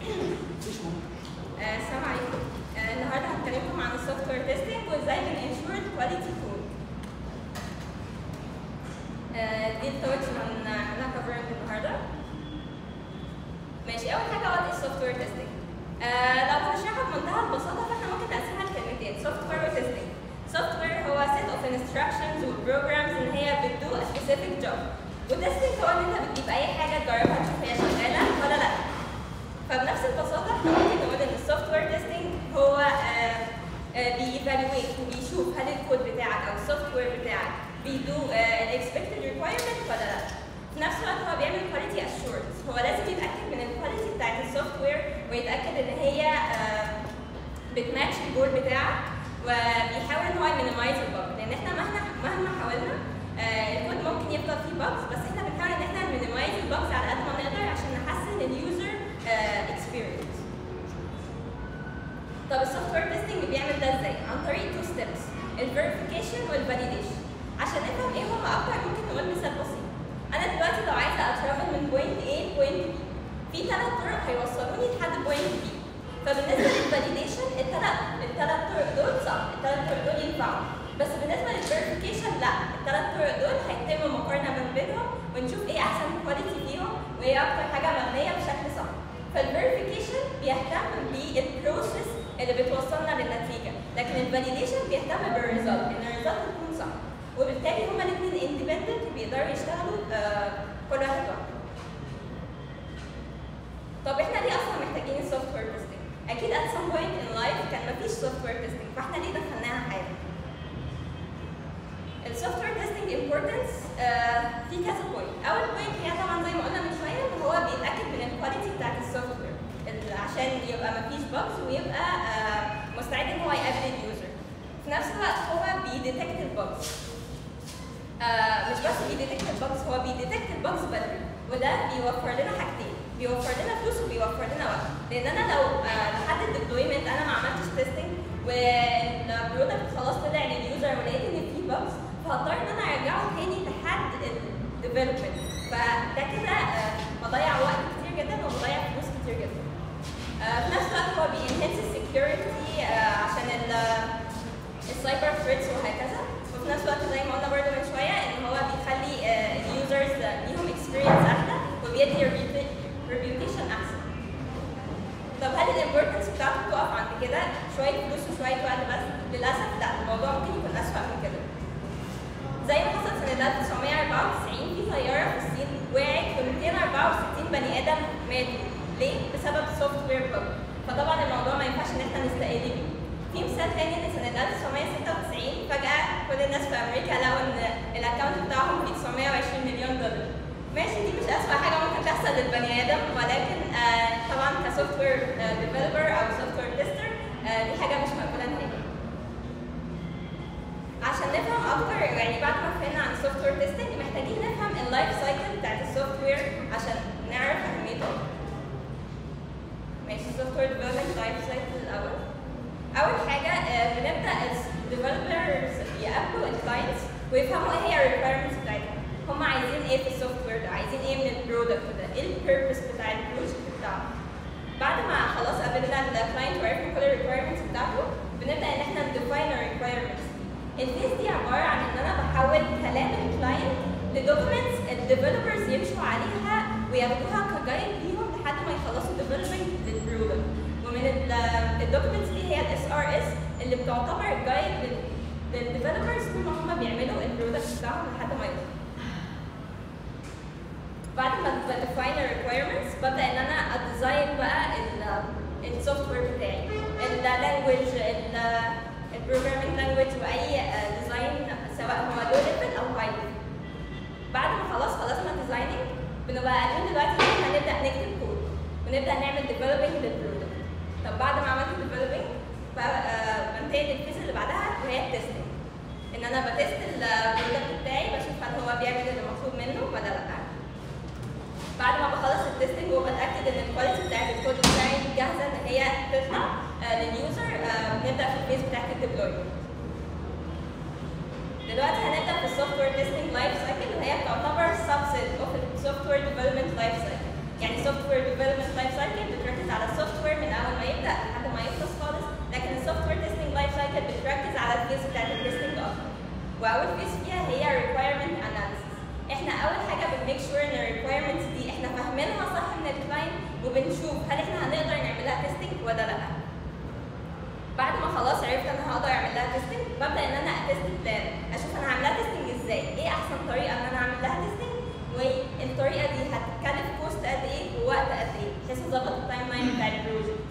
آه، السلام عليكم آه، النهارده هتكلمكم عن السوفت وير تيستنج وازاي بننشور كواليتي كود دي التوبكس اللي هنعملها كفرنج النهارده ماشي اول حاجه وات از سوفت وير تيستنج لو هنشرحها بمنتهى البساطه فاحنا ممكن نقسمها لكلمتين سوفت وير وتيستنج سوفت وير هو set of instructions وبروجرامز ان هي بتدو a specific job وتيستنج هو ان انت بتجيب اي حاجه تجربها تشوف هي شغاله ولا لا فبنفس البساطه احنا ممكن نقول ان السوفت وير تيستنج هو بييفالويت وبيشوف هل الكود بتاعك او السوفت وير بتاعك بيدو الاكسبكتد ريكوايرمنت ولا لا في نفس الوقت هو بيعمل كواليتي اشورنس هو لازم يتاكد من الكواليتي بتاعت السوفت وير ويتاكد ان هي آه، بتماتش الجول بتاعك وبيحاول ان هو يمينيمايز البج لان احنا مهما مهما حاولنا آه، الكود ممكن يفضل فيه بجز بس احنا بنحاول ان احنا نمينيمايز البجز على قد ما نقدر عشان نحسن اليوزر اكسبيرينس طب السوفت وير تيستنج بيعمل ده ازاي؟ عن طريق تو ستيبس الفيريفيكيشن والفاليديشن عشان نفهم ايه هما اكتر ممكن نقول مثال بسيط انا دلوقتي لو عايزه اترافل من بوينت A لبوينت B في ثلاث طرق هيوصلوني لحد بوينت B فبالنسبه للفاليديشن الثلاث الثلاث طرق دول صح الثلاث طرق دول ينفعوا بس بالنسبه للفيريفيكيشن لا الثلاث طرق دول هيتم مقارنه ما بينهم ونشوف ايه احسن كواليتي فيهم وايه اكتر حاجه مبنيه بشكل صح فالفيريفيكيشن بيهتم بالبروسيس اللي بتوصلنا للنتيجه لكن الفاليديشن بيهتم بالريزلت ان الريزلت تكون صح وبالتالي هما الاثنين اندبندنت وبيقدروا يشتغلوا آه كل واحد لوحده طب احنا ليه اصلا محتاجين السوفت وير تيستنج اكيد at some point in life كان مفيش سوفت وير تيستنج فاحنا ليه دخلناها حاجه السوفت وير تيستنج امبورتنس في كذا بوينت اول بوينت هي طبعا زي ما قلنا من شويه ان هو بيتاكد من الكواليتي بتاعت السوفت وير عشان يبقى مفيش بجز ويبقى آه، مستعد ان هو يقابل اليوزر في نفس الوقت هو بيديتكت البجز آه مش بس بيديتكت البجز هو بيديتكت البجز بدري وده بيوفر لنا حاجتين بيوفر لنا فلوس وبيوفر لنا وقت لان انا لو آه لحد الديبلويمنت انا ما عملتش تيستنج والبرودكت خلاص طلع لليوزر ولقيت ان فيه بجز فهضطر ان انا ارجعه تاني لحد الديفلوبمنت فده كده آه بضيع وقت كتير جدا وبضيع فلوس كتير جدا آه، في نفس الوقت هو بينهنس السكيورتي عشان السايبر ثريتس وهكذا وفي نفس الوقت زي ما قلنا برضه من شويه ان هو بيخلي اليوزرز ليهم اكسبيرينس احلى وبيدي ريبيوتيشن احسن طب هل الامبورتنس بتاعته بتقف عند كده شويه فلوس وشويه وقت بس للاسف لا الموضوع ممكن يكون اسوء من كده زي ما حصل سنة 1994 في طيارة في الصين وقعت و264 بني آدم ماتوا ليه؟ بسبب سوفت وير بج فطبعا الموضوع ما ينفعش ان احنا نستقل بيه في مثال تاني ان سنة 1996 فجأة كل الناس في أمريكا لقوا إن الأكونت بتاعهم فيه 920 مليون دولار. ماشي دي مش أسوأ حاجة ممكن تحصل للبني آدم ولكن آه طبعا كسوفت وير ديفلوبر أو سوفت وير تيستر دي حاجة مش مقبولة نهائي. عشان نفهم أكتر يعني بعد ما فهمنا عن السوفت وير تيستنج محتاجين نفهم اللايف سايكل بتاعت السوفت وير عشان نعرف أهميته أكتر. ماشي السوفت وير ديفلوبمنت لايف سايكل الأول. اول حاجه آه، بنبدا الديفلوبرز يقابلوا الكلاينتس ويفهموا ايه هي الريكويرمنتس بتاعتهم هم عايزين ايه في السوفت وير ده عايزين ايه من البرودكت ده ايه البيربس بتاع البروجكت بتاعهم بعد ما خلاص قابلنا الكلاينت وعرفنا كل الريكويرمنتس بتاعته بنبدا ان احنا نديفاين الريكويرمنتس الفيز دي عباره عن ان انا بحول كلام الكلاينت لدوكيومنتس الديفلوبرز يمشوا عليها وياخدوها كجايد ليهم لحد ما يخلصوا ديفلوبمنت للبرودكت ومن الدوكيومنتس دي هي الاس ار اس اللي بتعتبر جايد للديفلوبرز طول ما هم بيعملوا البرودكت بتاعهم لحد ما يوصلوا. بعد ما بديفاين الريكويرمنتس ببدا ان انا اديزاين بقى السوفت وير بتاعي اللانجوج البروجرامينج لانجوج واي ديزاين سواء هو لو ليفل او هاي ليفل بعد ما خلاص خلصنا ديزايننج بنبقى قادرين دلوقتي ان احنا نبدا نكتب كود ونبدا نعمل ديفلوبينج للبرودكت طب بعد ما عملت ديفلوبينج بنتقل للفيز اللي بعدها وهي التستنج ان انا بتست البرودكت بتاعي بشوف هل هو بيعمل اللي مطلوب منه ولا لا بعد ما بخلص التستنج وبتاكد ان الكواليتي بتاعت الكود بتاعي جاهزه ان هي تطلع آه، لليوزر آه، بنبدا في الفيز بتاعت الديبلويمنت دلوقتي هنبدا في السوفت وير تيستنج لايف سايكل وهي تعتبر سبسيت اوف السوفت وير ديفلوبمنت لايف سايكل يعني سوفت وير ديفلوبمنت لايف سايكل بتركز على وبنشوف هل احنا هنقدر نعمل لها تيستنج ولا لا بعد ما خلاص عرفت انا هقدر اعمل لها تيستنج ببدا ان انا اتست بلان اشوف انا هعمل لها تيستنج ازاي ايه احسن طريقه ان انا اعمل لها تيستنج والطريقه دي هتتكلف كوست قد ايه ووقت قد ايه بحيث اظبط التايم لاين بتاع البروجكت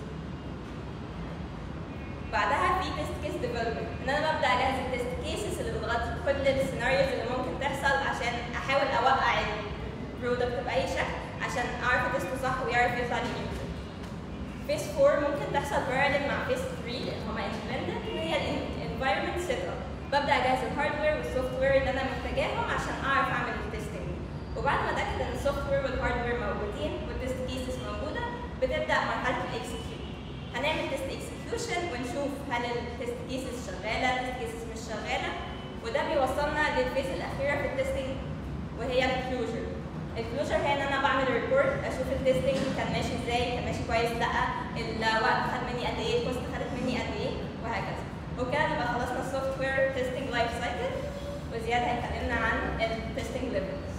بعدها في تيست كيس ديفلوبمنت ان انا ببدا اجهز التيست كيسز اللي بتغطي كل السيناريوز اللي ممكن تحصل عشان احاول اوقع البرودكت باي شكل عشان اعرف اتسته صح ويعرف يطلع لليوزر فيس 4 ممكن تحصل باراليل مع فيس 3 لان هما اندبندنت وهي الانفايرمنت سيت اب ببدا اجهز الهاردوير والسوفت وير اللي انا محتاجاهم عشان اعرف اعمل التستنج وبعد ما اتاكد ان السوفت وير والهاردوير موجودين والتست كيسز موجوده بتبدا مرحله الاكسكيوت هنعمل تيست اكسكيوشن ونشوف هل التست كيسز شغاله تيست كيسز مش شغاله وده بيوصلنا للفيز الاخيره في التستنج وهي الكلوجر الكلوجر هي ان انا بعمل ريبورت اشوف التستنج كان ماشي ازاي كان ماشي كويس لا الوقت خد مني قد ايه الكوست خدت مني قد ايه وهكذا وكده نبقى خلصنا السوفت وير تيستنج لايف سايكل وزياد هيكلمنا عن التستنج ليفلز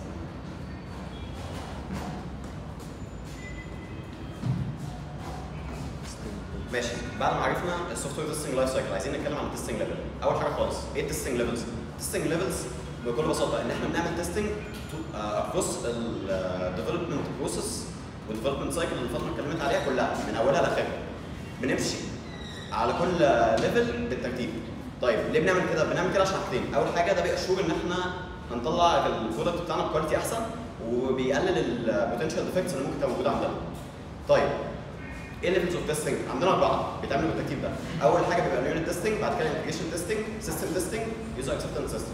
ماشي بعد ما عرفنا السوفت وير تيستنج لايف سايكل عايزين نتكلم عن التستنج ليفل اول حاجه خالص ايه التستنج ليفلز التستنج ليفلز بكل بساطه ان احنا بنعمل تيستنج اكروس الديفلوبمنت بروسيس والديفلوبمنت سايكل اللي فاطمه اتكلمت عليها كلها من اولها لاخرها بنمشي على كل ليفل بالترتيب طيب ليه بنعمل كده بنعمل كده عشان حاجتين اول حاجه ده بيأشور ان احنا هنطلع البرودكت بتاعنا بكواليتي احسن وبيقلل البوتنشال ديفكتس اللي ممكن تبقى موجوده عندنا طيب ايه ليفلز اوف تيستنج؟ عندنا اربعه بيتعملوا بالترتيب ده. اول حاجه بيبقى اليونت تيستنج، بعد كده الانتجريشن تيستنج، سيستم تيستنج، يوزر اكسبتنس تيستنج.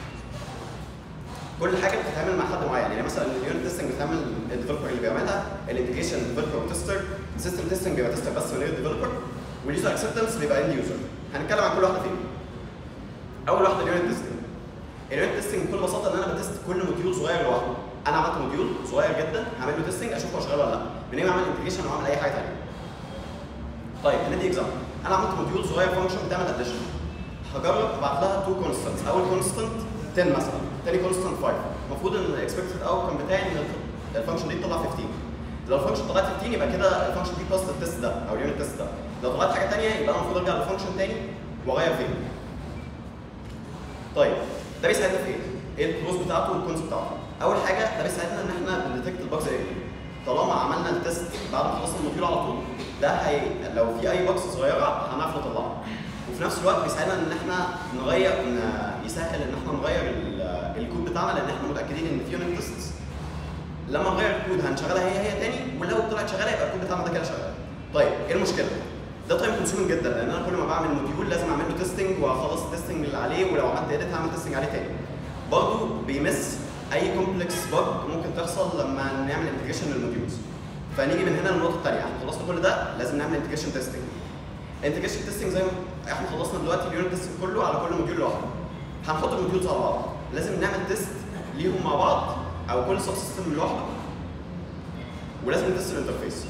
كل حاجه بتتعمل مع حد معين، يعني مثلا اليونت تيستنج بتعمل الديفلوبر اللي بيعملها، الانتجريشن ديفلوبر وتستر، السيستم تيستنج بيبقى تستر بس من غير ديفلوبر، واليوزر اكسبتنس بيبقى اند يوزر. هنتكلم عن كل واحده فيهم. اول واحده اليونت تيستنج. اليونت تيستنج بكل بساطه ان انا بتست كل موديول صغير لوحده. انا عملت موديول صغير جدا هعمل له تيستنج اشوف هو شغال ولا لا، من غير ما اعمل انتجريشن او اعمل اي حاجه ثانيه. طيب ندي اكزامبل انا عملت موديول صغير فانكشن بتعمل اديشن هجرب ابعت لها تو كونستنتس اول كونستنت 10 مثلا ثاني كونستنت 5 المفروض ان الاكسبكتد اوتكم بتاعي ان الفانكشن دي تطلع 15 لو الفانكشن طلعت 15 يبقى كده الفانكشن دي باست التست ده او اليونت تيست ده لو طلعت حاجه ثانيه يبقى انا المفروض ارجع للفانكشن ثاني واغير فيه طيب ده بيساعدنا في ايه؟ ايه الكلوز بتاعته والكونز بتاعته اول حاجه ده بيساعدنا ان احنا بنديتكت الباجز ايه طالما عملنا التست بعد ما خلصنا الموديول على طول ده هي لو في اي بوكس صغيره هنعرف نطلعها وفي نفس الوقت بيساعدنا ان احنا نغير ن... يسهل ان احنا نغير ال... الكود بتاعنا لان احنا متاكدين ان في يونت تيست لما نغير الكود هنشغلها هي هي تاني ولو طلعت شغاله يبقى الكود بتاعنا ده كده شغال طيب ايه المشكله؟ ده تايم كونسيومنج جدا لان انا كل ما بعمل موديول لازم اعمل له تيستنج واخلص التيستنج اللي عليه ولو عملت اديت هعمل تيستنج عليه تاني برضه بيمس اي كومبلكس بج ممكن تحصل لما نعمل انتجريشن للموديولز فنيجي من هنا للنقطه الثانيه احنا خلصنا كل ده لازم نعمل انتجريشن تيستنج انتجريشن تيستنج زي ما احنا خلصنا دلوقتي اليونت تيستنج كله على كل موديول لوحده هنحط الموديولز على بعض لازم نعمل تيست ليهم مع بعض او كل سب سيستم لوحده ولازم نتست الانترفيس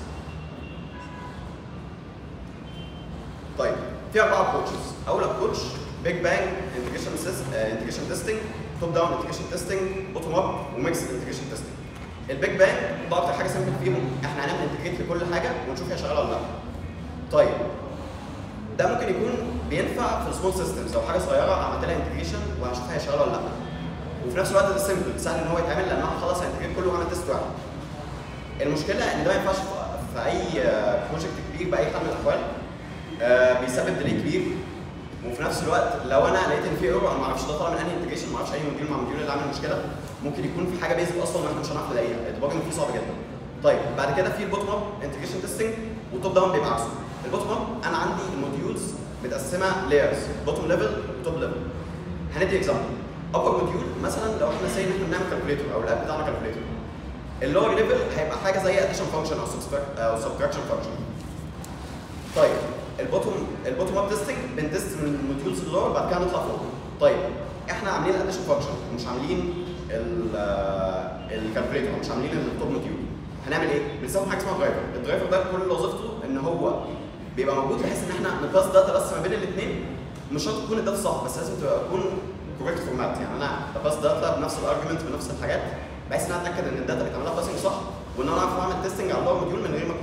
طيب في اربع ابروتشز اول ابروتش بيج بانج انتجريشن انتجريشن تيستنج توب داون انتجريشن تيستنج بوتوم اب وميكس انتجريشن تيستنج البيج بانج ده اكتر حاجه سمبل فيهم احنا هنعمل انتجريت لكل حاجه ونشوف هي شغاله ولا لا طيب ده ممكن يكون بينفع في السمول سيستمز لو حاجه صغيره عملت لها انتجريشن وهشوف هي شغاله ولا لا وفي نفس الوقت ده سمبل سهل ان هو يتعمل لان انا هخلص الانتجريت كله واعمل تيست واحد المشكله ان ده ما ينفعش في اي بروجكت كبير باي حال من الاحوال آه بيسبب ديلي كبير وفي نفس الوقت لو انا لقيت ان في ايرور انا ما اعرفش ده طالع من انهي انتجريشن ما اعرفش اي موديول مع موديول اللي عامل مشكله ممكن يكون في حاجه بيزك اصلا ما احنا مش هنعرف نلاقيها الديباجنج فيه صعب جدا طيب بعد كده في البوتوم اب انتجريشن تيستنج والتوب داون بيبقى عكسه البوتوم اب انا عندي الموديولز متقسمه لايرز بوتوم ليفل وتوب ليفل هندي اكزامبل ابر موديول مثلا لو احنا سي ان احنا بنعمل كالكوليتور او الاب بتاعنا كالكوليتور اللور ليفل هيبقى حاجه زي اديشن فانكشن او او سبتراكشن فانكشن طيب البوتوم البوتوم اب تيستنج بنتست من الموديولز اللور بعد كده نطلع فوق طيب احنا عاملين اديشن فانكشن ومش عاملين الكالكوليتور مش عاملين التوب موديول هنعمل ايه؟ بنستخدم حاجه اسمها درايفر الدرايفر ده كل وظيفته ان هو بيبقى موجود بحيث ان احنا نباس داتا بس ما بين الاثنين مش شرط تكون الداتا صح بس لازم تبقى تكون كوريكت فورمات يعني انا بباس داتا بنفس الارجيومنت بنفس الحاجات بحيث ان انا اتاكد ان الداتا بيتعمل لها باسنج صح وان انا اعرف اعمل تيستنج على اللور موديول من غير ما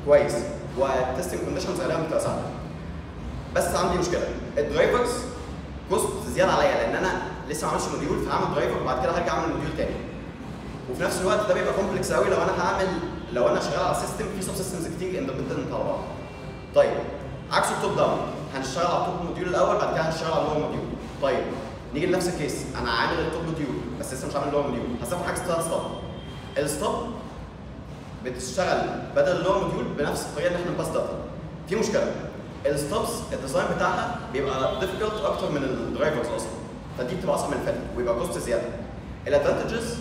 كويس والتستنج كونديشنز غالبا بتبقى سهله بس عندي مشكله الدرايفرز كوست زياده عليا لان انا لسه ما عملتش موديول فهعمل درايفر وبعد كده هرجع اعمل موديول تاني وفي نفس الوقت ده بيبقى كومبلكس قوي لو انا هعمل لو انا شغال على سيستم فيه سب سيستمز كتير اندبندنت على بعض طيب عكس التوب داون هنشتغل على التوب موديول الاول بعد كده هنشتغل على اللور موديول طيب نيجي لنفس الكيس انا عامل التوب موديول بس لسه مش عامل اللور موديول هستخدم حاجه اسمها ستوب الستوب بتشتغل بدل اللور موديول بنفس الطريقه اللي احنا بنباس داتا في مشكله الستوبس الديزاين بتاعها بيبقى ديفيكولت اكتر من الدرايفرز اصلا فدي بتبقى اصعب من الفاتح ويبقى كوست زياده الادفانتجز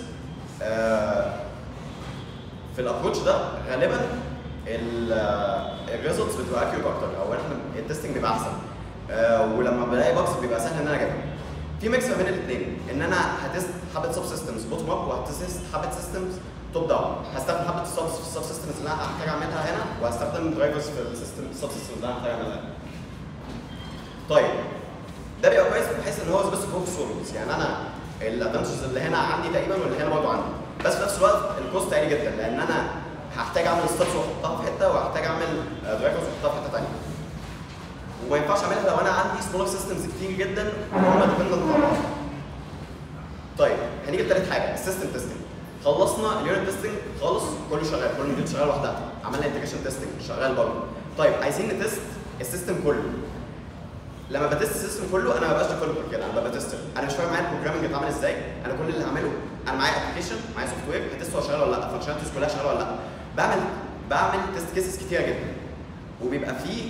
في الابروتش ده غالبا الريزلتس بتبقى اكيوريت اكتر او احنا التستنج بيبقى احسن آه، ولما بلاقي باكس بيبقى سهل ان انا اجيبها في ميكس ما بين الاثنين ان انا هتست حبه سب سيستمز بوتوم اب وهتست حبه سيستمز توب داون هستخدم حبه السب السب سيستمز اللي انا هحتاج اعملها هنا وهستخدم درايفرز في السيستم السب سيستمز اللي انا هحتاج اعملها هنا طيب ده بيبقى كويس بحيث ان هو بس فوق سولوز يعني انا الادفانتجز اللي هنا عندي تقريبا واللي هنا برضه عندي بس في نفس الوقت الكوست عالي جدا لان انا هحتاج اعمل ستابس واحطها في حته وهحتاج اعمل درايفرز واحطها في حته ثانيه وما ينفعش اعملها لو انا عندي سمولر سيستمز كتير جدا وهم ديبندنت على بعض طيب هنيجي لثالث حاجه السيستم تيستنج خلصنا اليونت تيستنج خالص كله شغال كل موديول شغال لوحدها عملنا انتجريشن تيستنج شغال برضه طيب عايزين نتست السيستم كله لما بتست السيستم كله انا ما ببقاش ديفلوبر كده انا ببقى تيستر انا مش فاهم معايا البروجرامنج اتعمل ازاي انا كل اللي هعمله انا معايا ابلكيشن معايا سوفت وير هتست هو شغال ولا لا فانكشناليتيز كلها شغاله ولا لا بعمل بعمل تيست كيسز كتيره جدا وبيبقى فيه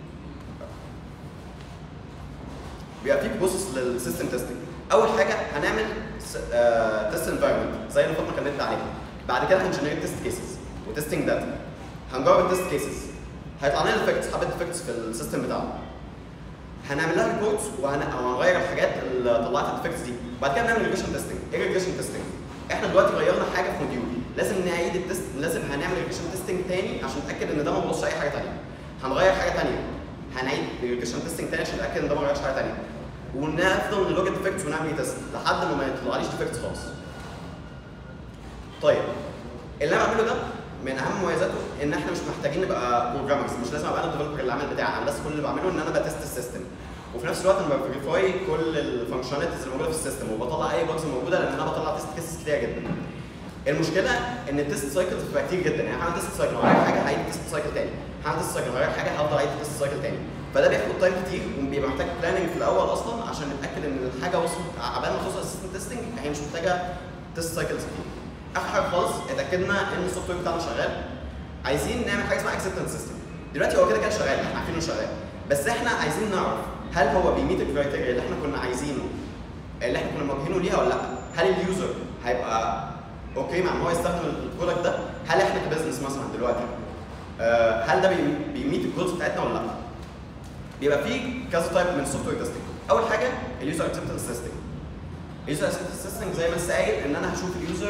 بيبقى فيه بروسس للسيستم تيستنج اول حاجه هنعمل تيست انفايرمنت زي اللي فاطمه كلمتنا عليها بعد كده هنجنريت تيست كيسز وتستنج داتا هنجرب التيست كيسز هيطلع لنا افكتس حبه افكتس في السيستم بتاعنا هنعمل لها ريبورتس وهنغير الحاجات اللي طلعت الافكتس دي بعد كده نعمل ريجريشن تيستنج ايه ريجريشن تيستنج احنا دلوقتي غيرنا حاجه في موديول لازم نعيد التست لازم هنعمل ريجريشن تيستنج تاني عشان نتاكد ان ده ما بوظش اي حاجه ثانيه هنغير حاجه ثانيه هنعيد ريجريشن تيستنج تاني عشان نتاكد ان ده ما غيرش حاجه ثانيه ونفضل نلوج الديفكتس ونعمل تيست لحد ما ما يطلعليش ديفكتس خالص طيب اللي انا بعمله ده من اهم مميزاته ان احنا مش محتاجين نبقى بروجرامرز مش لازم ابقى انا الديفلوبر اللي عامل بتاعي انا بس كل اللي بعمله ان انا بتست السيستم وفي نفس الوقت انا بفيريفاي كل الفانكشناليتيز اللي موجوده في السيستم وبطلع اي باجز موجوده لان انا بطلع تيست كيسز كتير جدا المشكله ان التيست سايكلز بتبقى كتير جدا يعني هعمل تيست سايكل هغير حاجه هعيد تيست سايكل تاني هعمل تيست سايكل هغير حاجه هفضل اعيد تيست سايكل تاني فده بياخد تايم كتير وبيبقى محتاج بلاننج في الاول اصلا عشان نتاكد ان الحاجه وصلت عبال ما توصل للسيستم تيستنج هي مش محتاجه تيست سايكلز كتير اخر حاجه خالص اتاكدنا ان السوفت وير بتاعنا شغال عايزين نعمل حاجه اسمها اكسبتنس سيستم دلوقتي هو كده كده شغال احنا عارفين انه شغال بس احنا عايزين نعرف هل هو بيميت الكرايتيريا اللي احنا كنا عايزينه اللي احنا كنا موجهينه ليها ولا لا هل اليوزر هيبقى اوكي مع ان هو يستخدم البرودكت ده هل احنا كبزنس مثلا دلوقتي آه هل ده بي- بيميت الجولز بتاعتنا ولا لا بيبقى في كذا تايب من السوفت وير تيستنج اول حاجه اليوزر اكسبتنس تيستنج اليوزر اكسبتنس تيستنج زي ما لسه قايل ان انا هشوف اليوزر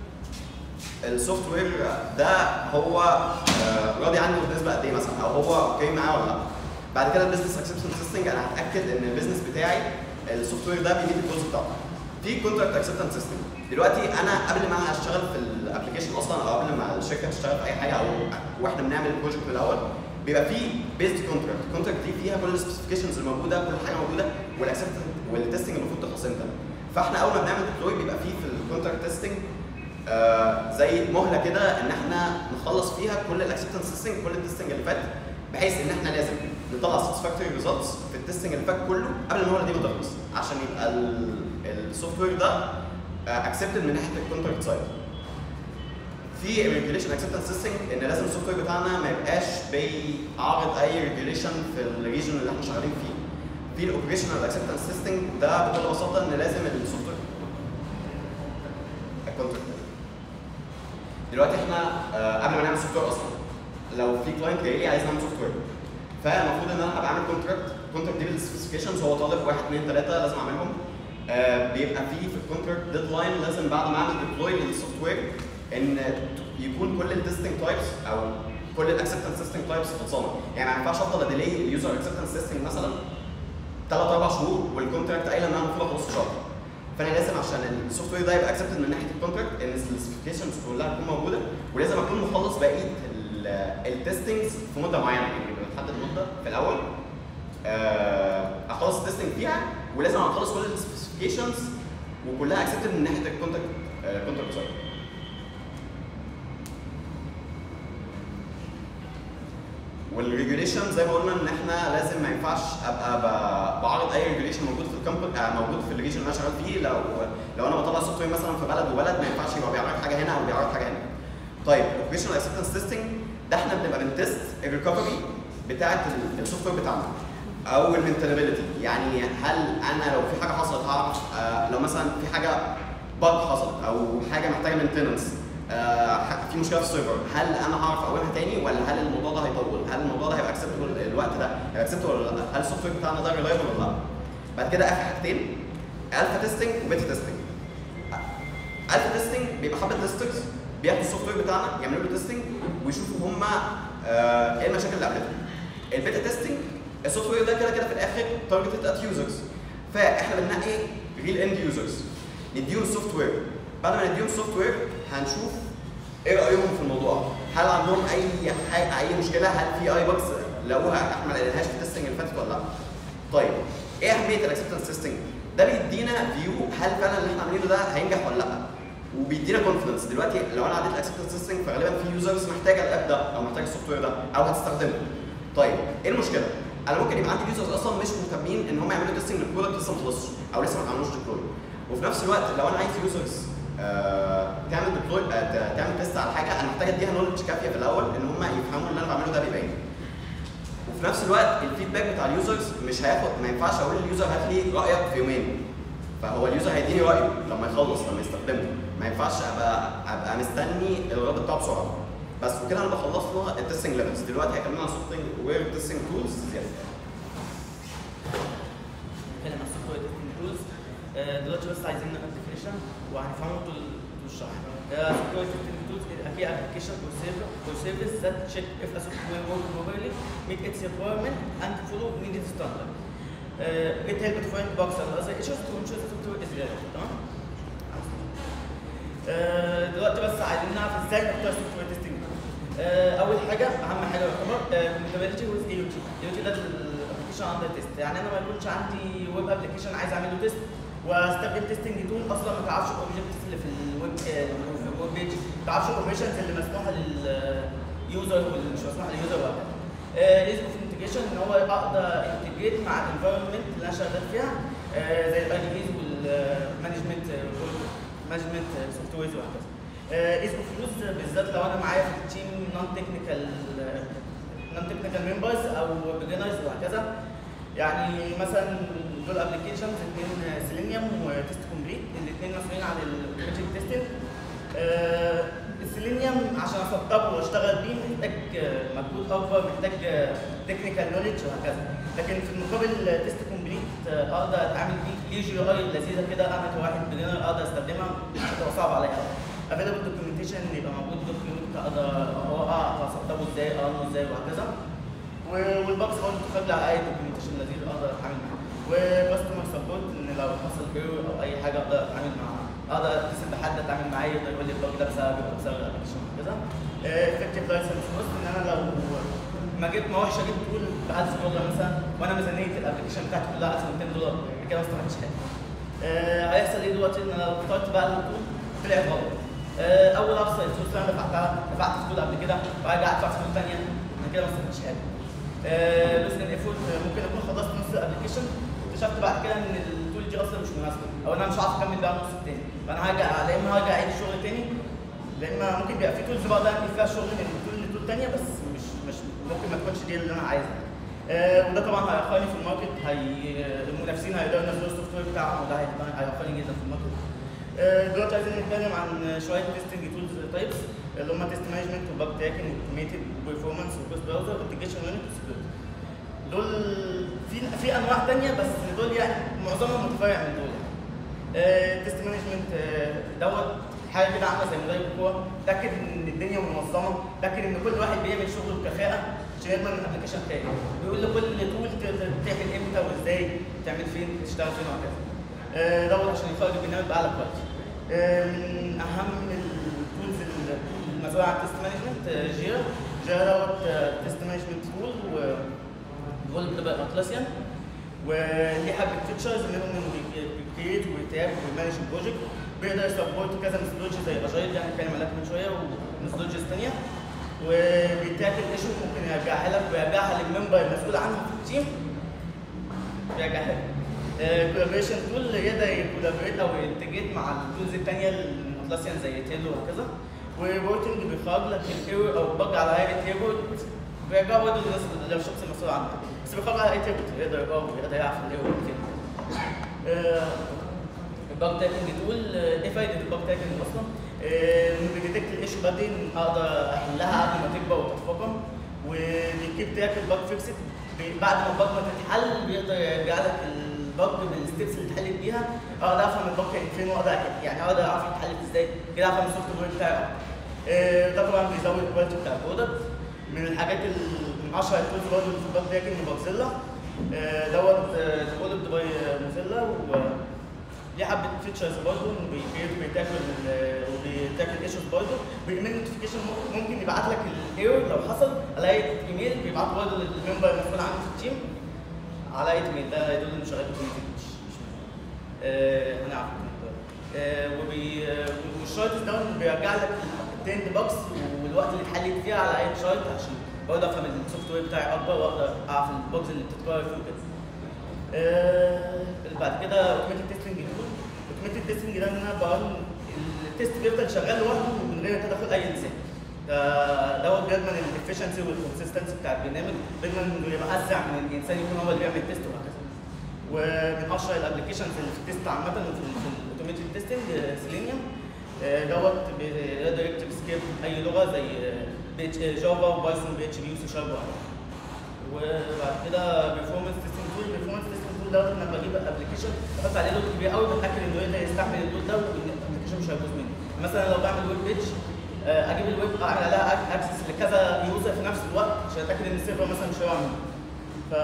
السوفت وير ده هو آه، راضي عنه بنسبه قد ايه مثلا او هو اوكي معاه ولا لا بعد كده البيزنس اكسبتنس تيستنج انا هتاكد ان البيزنس بتاعي السوفت وير ده بيميت الجولز بتاعته في كونتراكت اكسبتنس سيستم دلوقتي انا قبل ما اشتغل في الابلكيشن اصلا او قبل ما الشركه تشتغل في اي حاجه او واحنا بنعمل البروجكت من الاول بيبقى في بيزد كونتراكت الكونتراكت دي فيها كل السبيسيفيكيشنز الموجوده كل حاجه موجوده والاكسبتنس والتستنج المفروض تخلص امتى فاحنا اول ما بنعمل ديبلوي بيبقى فيه في الكونتراكت تيستنج آه زي مهله كده ان احنا نخلص فيها كل الاكسبتنس تيستنج كل التستنج اللي فات بحيث ان احنا لازم نطلع ساتسفاكتوري ريزلتس في التستنج اللي فات كله قبل المهله دي ما تخلص عشان يبقى السوفت وير ده اكسبتد من ناحيه الكونتراكت سايد في ريجوليشن اكسبتنس تيستنج ان لازم السوفت وير بتاعنا ما يبقاش بيعارض اي ريجوليشن في الريجن اللي احنا شغالين فيه في الاوبريشنال اكسبتنس تيستنج ده بكل بساطه ان لازم السوفت وير الكونتراكت دلوقتي احنا آه، قبل ما نعمل سوفت وير اصلا لو في كلاينت جاي لي عايز نعمل سوفت وير فالمفروض ان انا ابقى عامل كونتراكت الكونتراكت دي بالسبيسيفيكيشنز هو طالب واحد اثنين ثلاثه لازم اعملهم آه، بيبقى في في الكونتراكت ديدلاين لازم بعد ما اعمل ديبلوي للسوفت وير ان يكون كل التستنج تايبس او كل الاكسبتنس تيستنج تايبس خلصانه يعني ما ينفعش افضل اديلي اليوزر اكسبتنس تيستنج مثلا ثلاث اربع شهور والكونتراكت قايله ان انا المفروض اخلص في شهر فانا لازم عشان السوفت وير ده يبقى اكسبتد من ناحيه الكونتراكت ان السبيسيفيكيشنز كلها تكون موجوده ولازم اكون مخلص بقيه التستنجز في مده معينه يعني بنحدد مده في الاول آه، اخلص التستنج فيها ولازم اخلص كل السبيسيفيكيشنز وكلها اكسبتد من ناحيه الكونتاكت كونتاكت سايد والريجوليشن زي ما قلنا ان احنا لازم ما ينفعش ابقى ب- بعرض اي ريجوليشن موجود في الكمباني آه موجود في الريجن اللي انا شغال فيه لو لو انا بطلع سوفت وير مثلا في بلد وبلد ما ينفعش يبقى بيعرض حاجه هنا او بيعرض حاجه هنا. طيب اوبريشنال اكسبتنس تيستنج ده احنا بنبقى بنتست الريكفري بتاعه السوفت وير بتاعنا او المينتنابيلتي يعني هل انا لو في حاجه حصلت هعرف آه لو مثلا في حاجه باج حصلت او حاجه محتاجه مينتننس آه في مشكله في السيرفر هل انا هعرف اقولها تاني ولا هل الموضوع ده هيطول هل الموضوع ده هيبقى اكسبتبل الوقت ده هيبقى اكسبتبل ولا لا هل السوفت وير بتاعنا ده ريلايبل ولا لا بعد كده اخر حاجتين الفا تيستنج وبيتا تيستنج الفا تيستنج بيبقى حبه تيسترز بياخدوا السوفت وير بتاعنا يعملوا له تيستنج ويشوفوا هم آه ايه المشاكل اللي قابلتهم البيتا تيستنج السوفت وير ده كده كده في الاخر تارجتد ات يوزرز فاحنا بننقي ريل اند يوزرز نديهم السوفت وير بعد ما نديهم السوفت وير هنشوف ايه رايهم في الموضوع هل عندهم اي حاجه اي مشكله هل في اي بوكس لقوها احنا ما لقيناهاش في التستنج اللي فاتت ولا لا طيب ايه اهميه الاكسبتنس تيستنج ده بيدينا فيو هل فعلا اللي احنا عاملينه ده هينجح ولا لا وبيدينا كونفدنس دلوقتي لو انا عديت الاكسبتنس تيستنج فغالبا في يوزرز محتاجه الاب ده او محتاجه السوفت وير ده او هتستخدمه طيب ايه المشكله انا ممكن يبقى عندي يوزرز اصلا مش مهتمين ان هم يعملوا تيستنج للبرودكت لسه ما خلصش او لسه ما اتعملوش ديبلوي وفي نفس الوقت لو انا عايز يوزرز آه تعمل ديبلوي آه تعمل تيست على حاجه انا محتاج اديها نولج كافيه في الاول ان هم يفهموا اللي انا بعمله ده بيبقى ايه وفي نفس الوقت الفيدباك بتاع اليوزرز مش هياخد ما ينفعش اقول لليوزر هات لي رايك في يومين فهو اليوزر هيديني رايه لما يخلص لما يستخدمه ما ينفعش ابقى ابقى مستني الرد بتاعه بسرعه بس وكده انا بخلص له التستنج ليفلز دلوقتي هيكلمنا عن سوفت وير تيستنج تولز زياده نتكلم عن السوفت وير تيستنج تولز دلوقتي بس عايزين نعمل ديفينيشن وهنفهمه طول طول الشرح. سوفت وير تيستنج تولز في application or server or service that check if a software work properly, meet its requirement and follow needed standard. Uh, it helps to find bugs and other issues to ensure the software is reliable. تمام؟ آه، دلوقتي بس عايزين نعرف ازاي نختار السوفت وير تيستنج اول حاجه اهم حاجه يعتبر كومباتيبلتي ويز اي يو تي اي يو تي ده الابلكيشن اندر تيست يعني انا ما يكونش عندي ويب ابلكيشن عايز اعمل له تيست واستخدم تيستنج تول اصلا ما تعرفش الاوبجكتس اللي في الويب في الويب بيج ما تعرفش الاوبريشنز اللي مسموحه لليوزر واللي مش مسموحه لليوزر وهكذا ايزي اوف انتجريشن ان هو اقدر انتجريت مع الانفايرمنت اللي انا شغال فيها آه، زي الاي دي ايز والمانجمنت مانجمنت سوفت ويرز وهكذا. ايز اوف يوز بالذات لو انا معايا في التيم نون تكنيكال نون تكنيكال ممبرز او بيجنرز وهكذا يعني مثلا دول ابلكيشنز اثنين سيلينيوم وتيست كومبليت الاثنين مسؤولين عن الاوتوماتيك تيستنج السيلينيوم عشان اسطبه واشتغل بيه محتاج آه، مجهود اكبر محتاج تكنيكال نوليدج وهكذا لكن في المقابل تيست كومبليت اقدر اتعامل بيه ليه جي اي لذيذه كده انا كواحد بيجنر اقدر استخدمها مش هتبقى صعب عليا افيلبل دوكيومنتيشن يبقى موجود دوكيومنت اقدر اوقع اسطبه ازاي اقرنه ازاي وهكذا والباكس برضه تخلي على اي دوكيومنتيشن لذيذ اقدر اتعامل معاه وكاستمر سبورت ان لو حصل ايرور او اي حاجه اقدر اتعامل معاه اقدر اتصل بحد اتعامل معاه يقدر يقول لي الباج ده بسبب يبقى بسبب الابلكيشن وكذا افكتيف لايسنس كوست ان انا لو ما جبت ما وحشه جبت تقول ب 1000 دولار مثلا وانا ميزانيه الابلكيشن بتاعتي كلها 1200 دولار كده ما استفدتش حاجه آه، هيحصل ايه دلوقتي ان انا لو اخترت بقى التول طلعت غلط آه، اول ابسط الفلوس اللي انا دفعتها دفعت فلوس قبل كده وارجع ادفع فلوس ثانيه انا كده ما استفدتش حاجه لوس ان ايفورت ممكن اكون خلصت نص الابلكيشن واكتشفت بعد كده ان التول دي اصلا مش مناسبه او انا مش هعرف اكمل بقى النص التاني فانا هرجع لا اما هرجع اعيد الشغل تاني لا اما ممكن بيبقى في تولز بقدر اعمل فيها شغل من تول لتول تانيه بس مش مش ممكن ما تكونش دي اللي انا عايزها آه، وده طبعا هيأخرني في الماركت هي المنافسين هيقدروا ينزلوا السوفت وير بتاعهم وده هيبقى- هيأخرني جدا في الماركت آه، دلوقتي عايزين نتكلم عن شويه تيستنج تولز تايبس اللي هم تيست مانجمنت وباج تراكنج اوتوميتد بيرفورمانس وكوست براوزر وانتجريشن يونت وسكيورتي دول في في انواع تانية بس دول يعني معظمهم متفرع من دول يعني تيست مانجمنت دوت حاجه كده عامله زي مدرب الكوره تاكد ان الدنيا منظمه تاكد ان كل واحد بيعمل شغله بكفاءه عشان يضمن ان الابلكيشن كامل بيقول لكل تول تعمل امتى وازاي تعمل فين تشتغل فين وهكذا آه، دوت عشان يخرج البرنامج باعلى كواليتي آه، من اهم التولز المسؤوله عن التست مانجمنت جيرا جا دوت تيست مانجمنت تول وجول بتبقى اتلاسيان وليه حبه فيتشرز منهم انه بيكريت ويتاب ويمانج البروجكت بيقدر يسبورت كذا ميثودولوجي زي اجايل يعني اتكلم عليها من شويه وميثودولوجيز ثانيه وبيتاكل ايشو ممكن يرجعها لك ويرجعها للممبر المسؤول عنها في التيم بيرجعها لك كولابريشن تول يقدر يكولابريت او ينتجريت مع التولز الثانيه المتلاسيان زي تيلو وهكذا وورتنج بيخرج لك الايرور او بج على هيئه ايرور بيرجعه برضه للناس اللي الشخص المسؤول عنها بس بيخرج على هيئه ايرور يقدر يقرا ويقدر يعرف الايرور كده الباج تاكينج تقول ايه فايده الباج تاكينج اصلا؟ انه بيديتكت الايشو بدري اقدر احلها قبل ما تكبر وتتفاقم وبيكيب تراك الباج فيكسد بعد ما الباج ما تتحل بيقدر يرجع لك الباج بالستبس اللي اتحلت بيها اقدر افهم الباج كان فين واقدر يعني اقدر اعرف اتحلت ازاي كده افهم السوفت وير بتاعي اكتر. آه، ده طبعا بيزود الكواليتي بتاع البرودكت من الحاجات ال- من اشهر التولز برضه اللي في الباج تراكنج موزيلا آه، دوت ديفلوبد باي موزيلا و ليه حبه فيتشرز برضه انه بيكريت وبيتاكل ال- وبيتاكل ايشوز برضه بيعمل نوتيفيكيشن ممكن يبعت لك الايرور لو حصل على اي ايميل بيبعته برضه للممبر المسؤول عنه في التيم على اي ايميل ده يدل انه شغال اوتوماتيك مش مش آه، هنعرف آه، وبي آه، والشارت ده بيرجع لك التند بوكس والوقت اللي اتحلت فيها على اي شارت عشان برضه افهم السوفت وير بتاعي اكبر واقدر اعرف البوكس اللي بتتكرر فيه وكده. آه، بعد كده اوتوماتيك تيستنج تول اوتوماتيك تيستنج ده ان انا بقول التيست بيفضل شغال لوحده من غير تدخل اي انسان ده- دوت بيضمن الافشنسي والكونسستنسي بتاع البرنامج بيضمن انه يبقى اسرع من الانسان يكون هو اللي بيعمل التيست وهكذا ومن اشهر الابلكيشنز اللي في التيست عامه وفي في الاوتوماتيك تيستنج سيلينيوم دوت بيقدر يكتب سكريبت باي لغه زي بي اتش جافا وبايثون بي اتش بي وسي شارب وبعد كده بيرفورمانس تيستنج تول بيرفورمانس تيستنج تول دوت انا بجيب ابلكيشن بحط عليه لود كبير قوي بتاكد انه يقدر يستحمل اللود ده وان الابلكيشن مش هيبوظ مني مثلا لو بعمل ويب بيج آه، اجيب الويب اعمل عليها اكسس لكذا يوزر في نفس الوقت عشان اتاكد ان السيرفر مثلا مش هيقع مني ف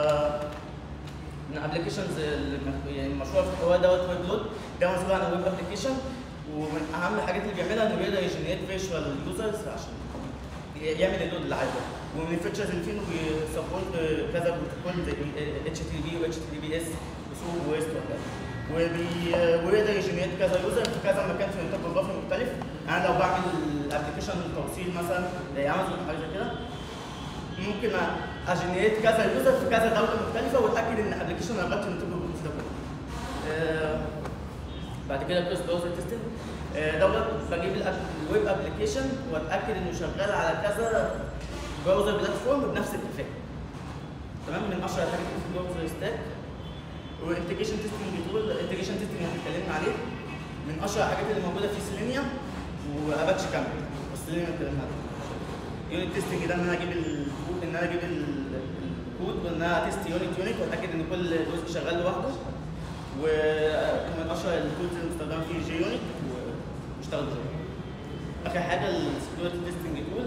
من الابلكيشنز يعني المشروع في الحوار دوت ويب لود ده مسؤول عن الويب ابلكيشن ومن اهم الحاجات اللي بيعملها انه بيقدر يجنريت فيجوال يوزرز عشان يعمل اللود اللي عايزه ومن الفيتشرز اللي فيه انه بيسبورت كذا بروتوكول زي اتش تي بي واتش تي بي اس وسوب ويست وهكذا وبي ويقدر يجنريت كذا يوزر في كذا مكان في نطاق جغرافي مختلف انا لو بعمل ابلكيشن توصيل مثلا زي امازون او حاجه زي كده ممكن اجنريت كذا يوزر في كذا دوله مختلفه واتاكد ان الابلكيشن انا غلطت نطاق الجغرافي ده كله آه، بعد كده كروس براوزر تيستنج دوت بجيب الأب- الويب ابلكيشن واتاكد انه شغال على كذا براوزر بلاتفورم بنفس الاتفاق تمام من اشهر الحاجات اللي في البراوزر ستاك وانتجريشن تيستنج تول انتجريشن تيستنج اللي اتكلمنا عليه من اشهر الحاجات اللي موجوده في سيلينيوم واباتش كامل بس سيلينيوم اتكلمنا عليه يونت تيستنج ده ان انا اجيب الكود ان انا اجيب ال- الكود وان انا تيست يونت يونت واتاكد ان كل جزء شغال لوحده ومن اشهر التولز المستخدمه فيه جي يونت واشتغل جي اخر حاجه السكيورتي تيستنج تول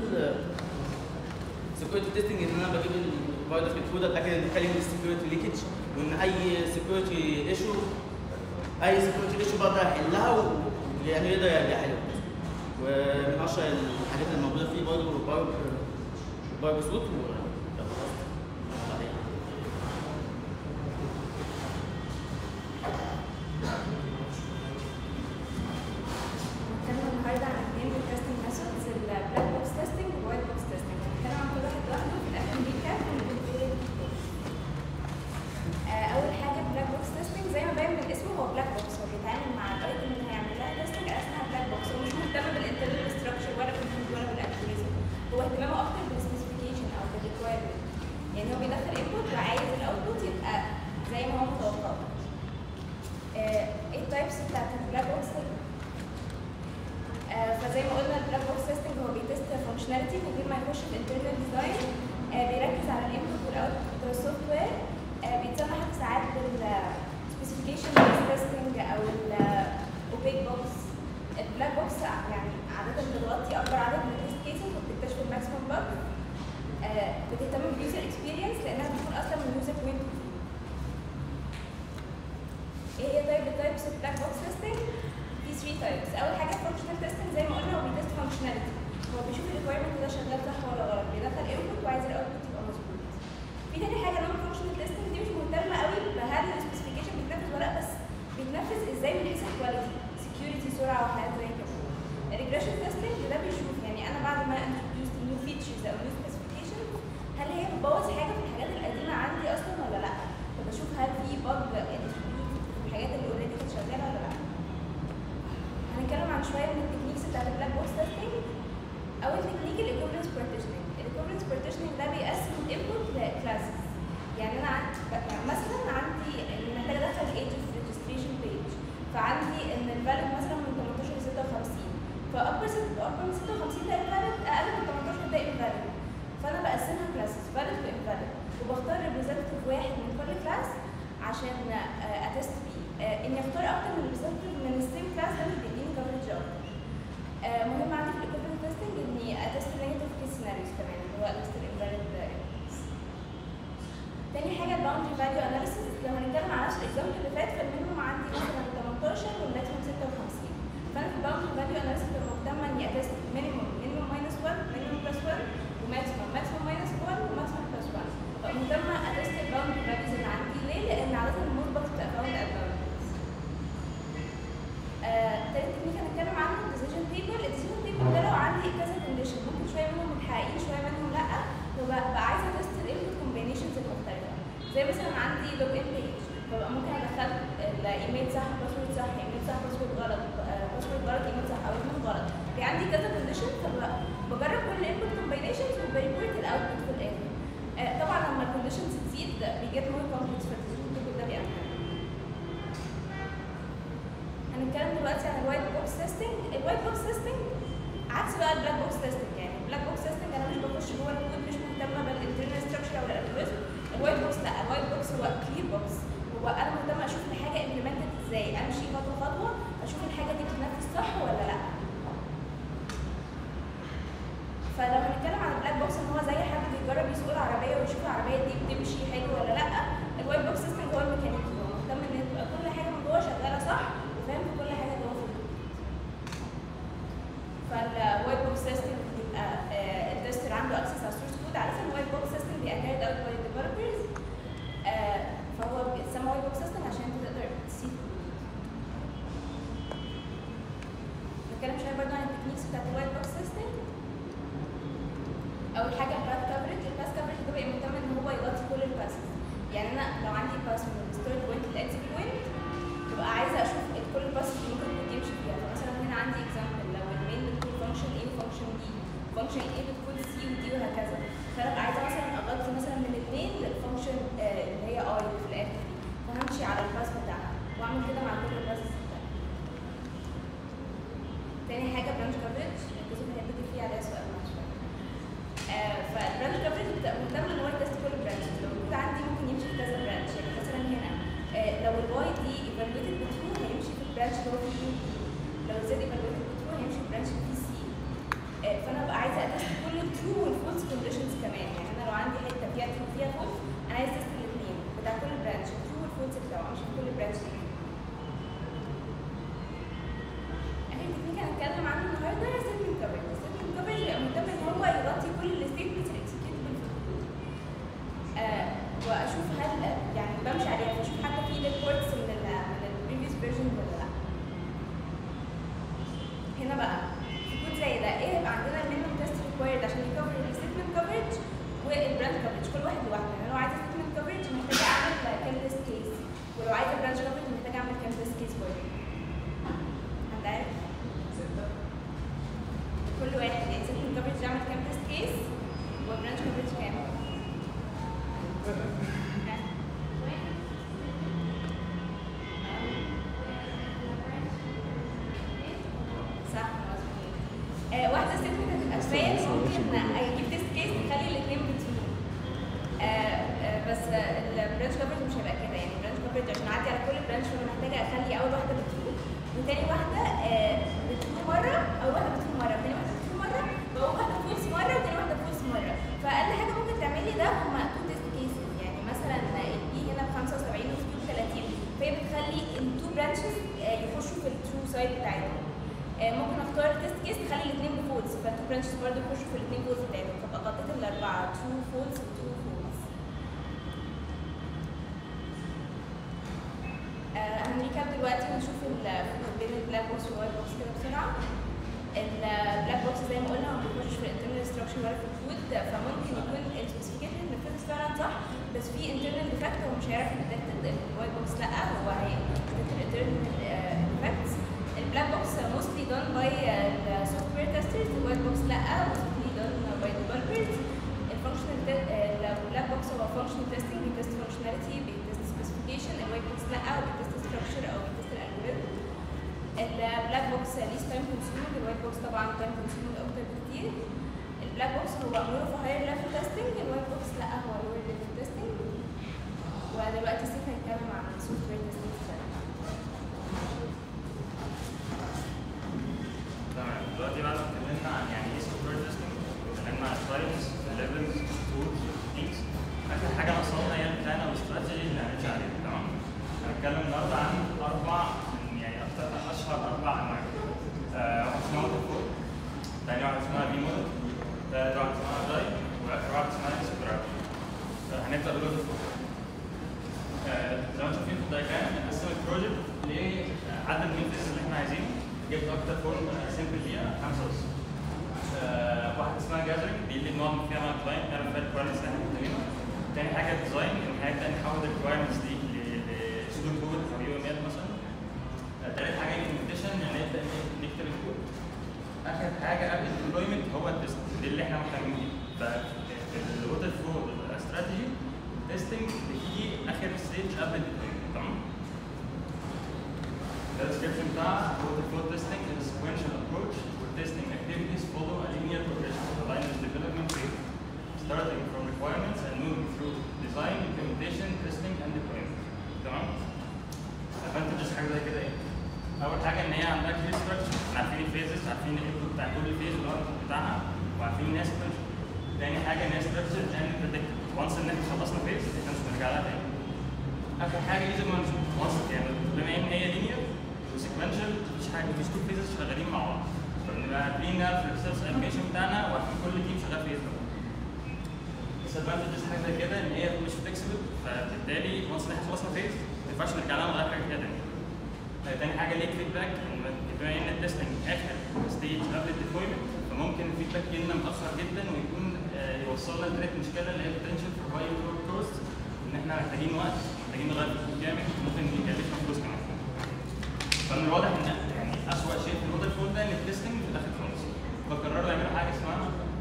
سكيورتي تيستنج ان انا بجيب برضه في الكود اتاكد ان كلمه السكيورتي ليكج وان اي سكيورتي ايشو اي سكيورتي ايشو بقدر احلها ويعني يقدر يرجعها لي ومن اشهر الحاجات اللي موجوده فيه برضه بارب بارب سوت و يلا خلاص. بعدين. هنتكلم النهارده عن اثنين من التستنج ميثودز البلاك بوكس تيستنج والوايت بوكس تيستنج هنتكلم عن كل واحد لوحده في الاخر ريكاب اول حاجه بلاك بوكس تيستنج زي ما باين من اسمه هو بلاك بوكس هو بيتعامل مع الايتم اللي هيعمل لها تيستنج على اسمها بلاك بوكس هو مش مهتم بالانترنال ستراكشر ولا بالكود ولا بالاكتوريزم هو اهتمامه اكتر بالسبيسيفيكيشن او بالريكوايرمنت يعني هو بيدخل انبوت وعايز الاوتبوت يبقى زي ما هو متوقع آه، ايه التايبس بتاعت البلاك بوكس آه، فزي ما قلنا البلاك بوكس تيستنج هو بيتست فانكشناليتي من غير ما يخش في الانترنال ديزاين بيركز على الانبوت والاوتبوت بتوع السوفت وير بيتصنع حتى ساعات بالسبيسيفيكيشن بيس تيستنج او الاوبيك بوكس البلاك بوكس يعني عاده بتغطي اكبر عدد من التيست كيسز وبتكتشف الماكسيمم باج بتهتم باليوزر اكسبيرينس لانها بتكون اصلا من يوزر بوينت ايه هي طيب التايبس اوف بلاك بوكس تيستنج في 3 تايبس اول حاجه فانكشنال تيستنج زي ما قلنا هو بيتست فانكشناليتي هو بيشوف الريكويرمنت ده شغال صح ولا غلط بيدخل بسرعه وحاجات زي كده الريجريشن تيستنج ده بيشوف يعني انا بعد ما introduced new features او new specifications هل هي بتبوظ حاجه في الحاجات القديمه عندي اصلا ولا لا فبشوف هل في bug introduced في الحاجات اللي اوريدي كانت شغاله ولا لا هنتكلم عن شويه من التكنيكس بتاعت البلاك بوكس تيستنج اول تكنيك الايكوفالنس بارتيشننج الايكوفالنس بارتيشننج ده بيقسم الانبوت لكلاسز يعني انا عندي يعني مثلا عندي اللي محتاج ادخل ايج اوف ريجستريشن بيج فعندي ان الفاليد مثلا من 18 ل 56 فاكبر ست اكبر من 56 ده invalid اقل من 18 ده invalid فانا بقسمها كلاسز valid و invalid وبختار ريبريزنتيف واحد من كل كلاس عشان اتست بيه آه، اني اختار اكتر من ريبريزنتيف من السيم كلاس ده مش بيديني كفرج اكتر آه، مهم عندي في الايكوفالنت تيستنج اني اتست نيجاتيف كيس سيناريوز كمان اللي هو اتست الانفاليد تاني حاجه الباوندري فاليو اناليسيس لو هنتكلم على نفس الاكزامبل اللي فات فالمينيموم عندي مثلا 18 والماكسيموم 56 فانا في الباوندري فاليو اناليسيس ببقى مهتمه اني اتست مينيموم مينيموم ماينس 1 مينيموم بلس 1 وماكسيموم ماكسيموم ماينس 1 وماكسيموم بلس 1 ببقى مهتمه اتست الباوندري فاليوز اللي عندي ليه؟ لان عاده المطبق بتبقى باوند ات تالت تكنيك هنتكلم عنه الديسيجن بيبر الديسيجن بيبر ده لو عندي كذا كونديشن ممكن شويه منهم متحققين شويه منهم لا فبقى بقى عايزه اتست الانبوت كومبينيشنز المختلفه زي مثلا عندي لوج ان بيج فبقى ممكن ادخل الايميل صح باسورد صح ايميل صح باسورد غلط باسورد غلط ايميل صح او ايميل غلط في عندي كذا كونديشن فبقى بجرب كل الانبوت كومبينيشنز وبريبورت الاوتبوت في الاخر آه، طبعا لما الكونديشنز تزيد بيجيت مور كومبلكس فالديسيجن بيبر ده بيبقى مهم. هنتكلم دلوقتي عن الوايت بوكس تيستنج الوايت بوكس تيستنج عكس بقى البلاك بوكس تيستنج يعني البلاك بوكس تيستنج انا مش بخش جوه الكود مش مهتمه بالانترنال ستراكشر او الالجوريزم الوايت بوكس لا الوايت بوكس هو كلير بوكس هو انا مهتمه اشوف الحاجه امبلمنتد ازاي امشي خطوه خطوه اشوف الحاجه دي بتتنفذ صح ولا لا فلو هنتكلم عن البلاك بوكس ان هو زي حد بيجرب يسوق العربيه ويشوف العربيه دي بتمشي حلو ولا لا الوايت بوكس سيستم هو الميكانيكي هو مهتم ان تبقى كل حاجه من جوه شغاله صح وفاهم في كل حاجه جوه في الكود فالوايت بوكس سيستم بيبقى آه، التستر عنده اكسس على السورس كود عارف ان الوايت بوكس سيستم بيبقى كارد اوت باي ديفلوبرز فهو بيتسمى وايت بوكس سيستم عشان انت تقدر تسيب نتكلم شويه برضه عن التكنيكس بتاعت الوايت بوكس سيستم اول حاجه الباث كفرج الباث كفرج ده بيبقى مهتم ان هو يغطي كل الباسز يعني انا لو عندي باس من الستارت بوينت للاكزيت بوينت ببقى عايزه اشوف كل الباسز اللي ممكن الكود يمشي فيها فمثلا هنا عندي اكزامبل لو المين بتكون فانكشن ايه وفانكشن بي فانكشن ايه بتكون سي ودي وهكذا فانا ببقى عايزه مثلا اغطي مثلا من الاثنين للفانكشن آه، اللي هي اي في الاخر دي فهمشي على الباس بتاعها واعمل كده مع كل الباسز بتاعتي تاني حاجه برانش كفرج ركزوا في الحته دي في عليها سؤال مع شويه آه، فالبرانش كفرج بتبقى مهتم ان هو يتست كل برانش لو الكود عندي ممكن يمشي في كذا برانش يعني مثلا هنا آه، لو الواي دي ايفالويتد بترو هيمشي في البرانش اللي هو فيه لو الزد ايفالويتد بترو هيمشي في البرانش اللي فيه سي آه، فانا ببقى عايزه اتست كل الترو والفولس كونديشنز كمان يعني انا لو عندي حته فيها ترو فيها فولس انا عايز اتست الاثنين بتاع كل برانش الترو والفولس بتاعه مش في كل برانش اخر تكنيك هنتكلم عنه النهارده ستيتمنت كفرج الستيتمنت كفرج بيبقى مهتم ان هو يغطي كل الستيتمنتس الاكسكيوتبل في الكود آه واشوف هل يعني بمشي عليها فاشوف حتى في ريبورتس من ال من البريفيوس فيرجن ولا لا هنا بقى في كود زي ده ايه يبقى عندنا المينيمم تيست ريكوايرد عشان يكفر الستيتمنت كفرج والبراند كفرج كل واحد لوحده يعني لو عايزه ستيتمنت كفرج محتاجه اعمل كام تيست كيس ولو عايزه برانش كفرج محتاجه اعمل كام تيست كيس برضه حد عارف؟ كل واحد يعني ستيتمنت كفرج يعمل كام تيست كيس وبرانش كفرج كام؟ ها؟ صح مظبوط آه واحده ستيتمنت هتبقى كفايه ممكن اجيب تيست كيس تخلي الاثنين بترو آه آه بس البرانش كفرج مش هيبقى كده يعني البرانش كفرج عشان اعدي على كل برانش فانا محتاجه اخلي اول واحده بترو وتاني واحده آه بترو مره اول واحده بترو مره تاني واحده بترو مره واول واحده فولس مره وتاني واحده فولس مره فاقل حاجه ممكن تعملي ده هما تو تيست كيسز يعني مثلا البي هنا ب 75 وفي 30 فهي بتخلي التو برانشز يخشوا في الترو سايد بتاعتهم آه، ممكن اختار تيست كيس تخلي الاثنين بفولز فالتو برانشز برضه يخشوا في الاثنين فولز بتاعتهم فابقى غطيت الاربعه ترو فولز وترو فولز هنريكاب دلوقتي ونشوف الفرق بين البلاك بوكس والوايت بوكس البلاك بوكس زي ما قلنا هو ما بيخش في الانترنال ستراكشر ولا في الكود فممكن يكون السبيسيفيكيشن نفذت فعلا صح بس في انترنال ديفكت هو مش هيعرف يديتكت الوايت بوكس لا هو هيديتكت الانترنال ديفكتس البلاك بوكس mostly done by السوفت وير تيسترز الوايت بوكس لا mostly done by developers الفانكشنال البلاك بوكس هو فانكشنال تيستنج بيتست فانكشناليتي بيتست سبيسيفيكيشن الوايت بوكس لا هو بيتست ستراكشر او بيتست الالجوريثم البلاك بوكس ليس تايم كونسيومينج الوايت بوكس طبعا تايم كونسيومينج اكتر بكتير البلاك بوكس هو معمول في هاير ليفل تيستنج الوايت بوكس لا هو لور ليفل تيستنج ودلوقتي سيف هيتكلم عن السوفت وير تيستنج تمام دلوقتي بعد ما اتكلمنا عن يعني ايه سوفت وير تيستنج اتكلمنا عن التايبس الليفلز تولز تكنيكس اخر حاجه ناقصانا هي البلان او الاستراتيجي اللي هنمشي عليها تمام هنتكلم النهارده عن اربع من يعني اكتر اشهر اربع انواع آه، واحد اسمها ووتر فول تاني واحد اسمها بي موديل تالت واحد اسمها جاي واخر واحد اسمها سكراب هنبدا بالووتر فول آه، زي ما انتم شايفين في الدايجرام بنقسم البروجكت لعدد من الفيزز اللي احنا عايزينه جبت اكتر فورم سيمبل ليها خمسه بس آه، واحده اسمها جاذرنج دي اللي بنقعد فيها مع الكلاينت نعمل فيها الريكوايرمنتس اللي احنا محتاجينها تاني حاجه ديزاين ان هنبدا نحول الريكوايرمنتس دي لسودو كود او يو ام ال مثلا آه، تالت حاجه امبلمنتيشن يعني نبدا نكتب الكود اخر حاجه قبل الديبلويمنت هو التست دي اللي احنا محتاجين فالووتر فلو استراتيجي تيستنج بتيجي اخر ستيج قبل الديبلويمنت تمام The description بتاع water flow testing is a sequential approach where testing activities follow a linear progression aligned with development phase, starting from requirements and moving through design, implementation, testing, and deployment. تمام؟ advantages حاجه زي كده ايه؟ اول حاجه ان هي عندها clear structure احنا عارفين الفيزز عارفين الانبوت بتاع كل فيز والاوتبوت بتاعها وعارفين ان هي structure. تاني حاجه ان هي structure and predictable once ان احنا خلصنا فيز احنا مش هنرجع لها تاني. اخر حاجه ايزي مانجمنت once يعني بما ان هي linear وسيكونشال مفيش حاجه مفيش تو فيزز شغالين مع بعض فبنبقى عارفين نعرف الريسيرش انيميشن بتاعنا وعارفين كل تيم شغال فين بس advantages حاجه زي كده ان هي مش فليكسبل فبالتالي once ان احنا خلصنا فيز ما ينفعش نرجع لها نغير حاجه فيها تاني آه، تاني حاجه ليك فيدباك بما ان التستنج اخر ستيج قبل الديبلويمنت فممكن الفيدباك يجيلنا متاخر جدا ويكون آه، يوصلنا لتريك مشكله اللي هي potential for high work cost ان احنا محتاجين وقت محتاجين نغير في الكود جامد ممكن يكلفنا فلوس كمان فمن الواضح ان يعني اسوء شيء في الووتر فول ده ان التستنج في الاخر خالص فقرروا يعملوا حاجه اسمها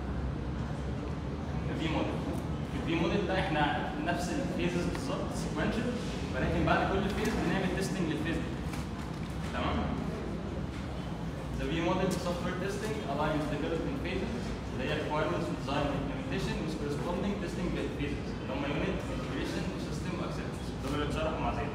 في موديل الفي موديل ده احنا نفس الفيزز بالظبط سيكونشال ولكن بعد كل فيز بنعمل تيستنج للفيز دي تمام The V model software testing aligns development phases اللي هي requirements design and implementation with corresponding testing phases اللي هم unit integration system acceptance دول اللي اتشرحوا مع زيد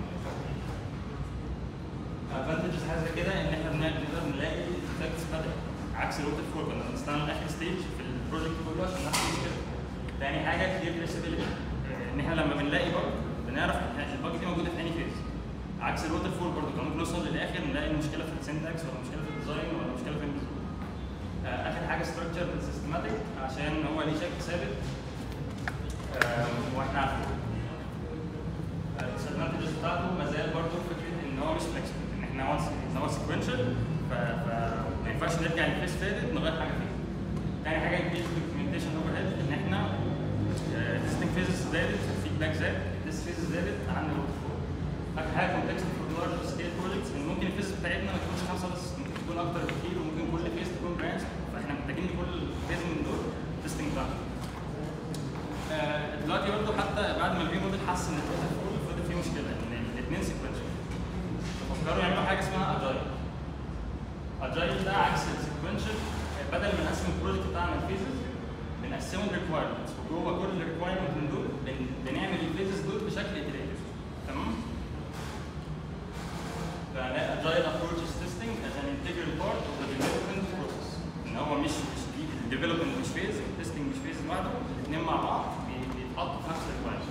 advantages حاجه زي كده ان احنا بنقدر نقدر نلاقي effects بدري عكس الووتر فول كنا بنستنى لاخر ستيج في البروجكت كله عشان ناخد مشكله. تاني حاجه كلير traceability ان احنا لما بنلاقي بج بنعرف إحنا البج دي موجوده في انهي فيز عكس الووتر فول برضه كنا ممكن نوصل للاخر نلاقي المشكله في السنتكس ولا مشكله في الديزاين ولا مشكله في بالظبط. آه، اخر حاجه ستراكشر سيستماتيك عشان هو ليه شكل ثابت آه، واحنا عارفين الادفانتجز بتاعته ما زال برضه فكره ان هو مش فلكسبل ان احنا وانس ان هو سيكونشال فما ينفعش نرجع للفيس فاتت نغير حاجه فيه. تاني حاجه انجيج دوكيومنتيشن اوفر هيد ان احنا تيستنج فيزز زادت الفيدباك زاد التست فيزز زادت عن الوقت فوق. اخر حاجه كومبلكس فور لارج سكيل بروجكتس ان ممكن الفيز بتاعتنا ما تكونش خمسه بس ممكن تكون اكتر بكتير وممكن كل فيز تكون برانش فاحنا محتاجين لكل فيز من دول تيستنج بتاعنا. آه، دلوقتي برضه حتى بعد ما الفي موديل حس ان الووتر فول فضل فيه مشكله ان الاثنين سيكونشال ففكروا يعملوا حاجه اسمها اجايل اجايل ده عكس السيكونشال بدل ما نقسم البروجكت بتاعنا الفيزز بنقسمه الريكوايرمنتس وجوه كل ريكوايرمنت من دول بن- بنعمل الفيزز دول بشكل اتريتيف تمام فده اجايل ابروach تيستنج as an integral part of the development process ان هو مش مش الديفلوبمنت مش فيز التستنج مش فيز لوحده الاثنين مع بعض بي- بيتحطوا في نفس الريكوايرمنت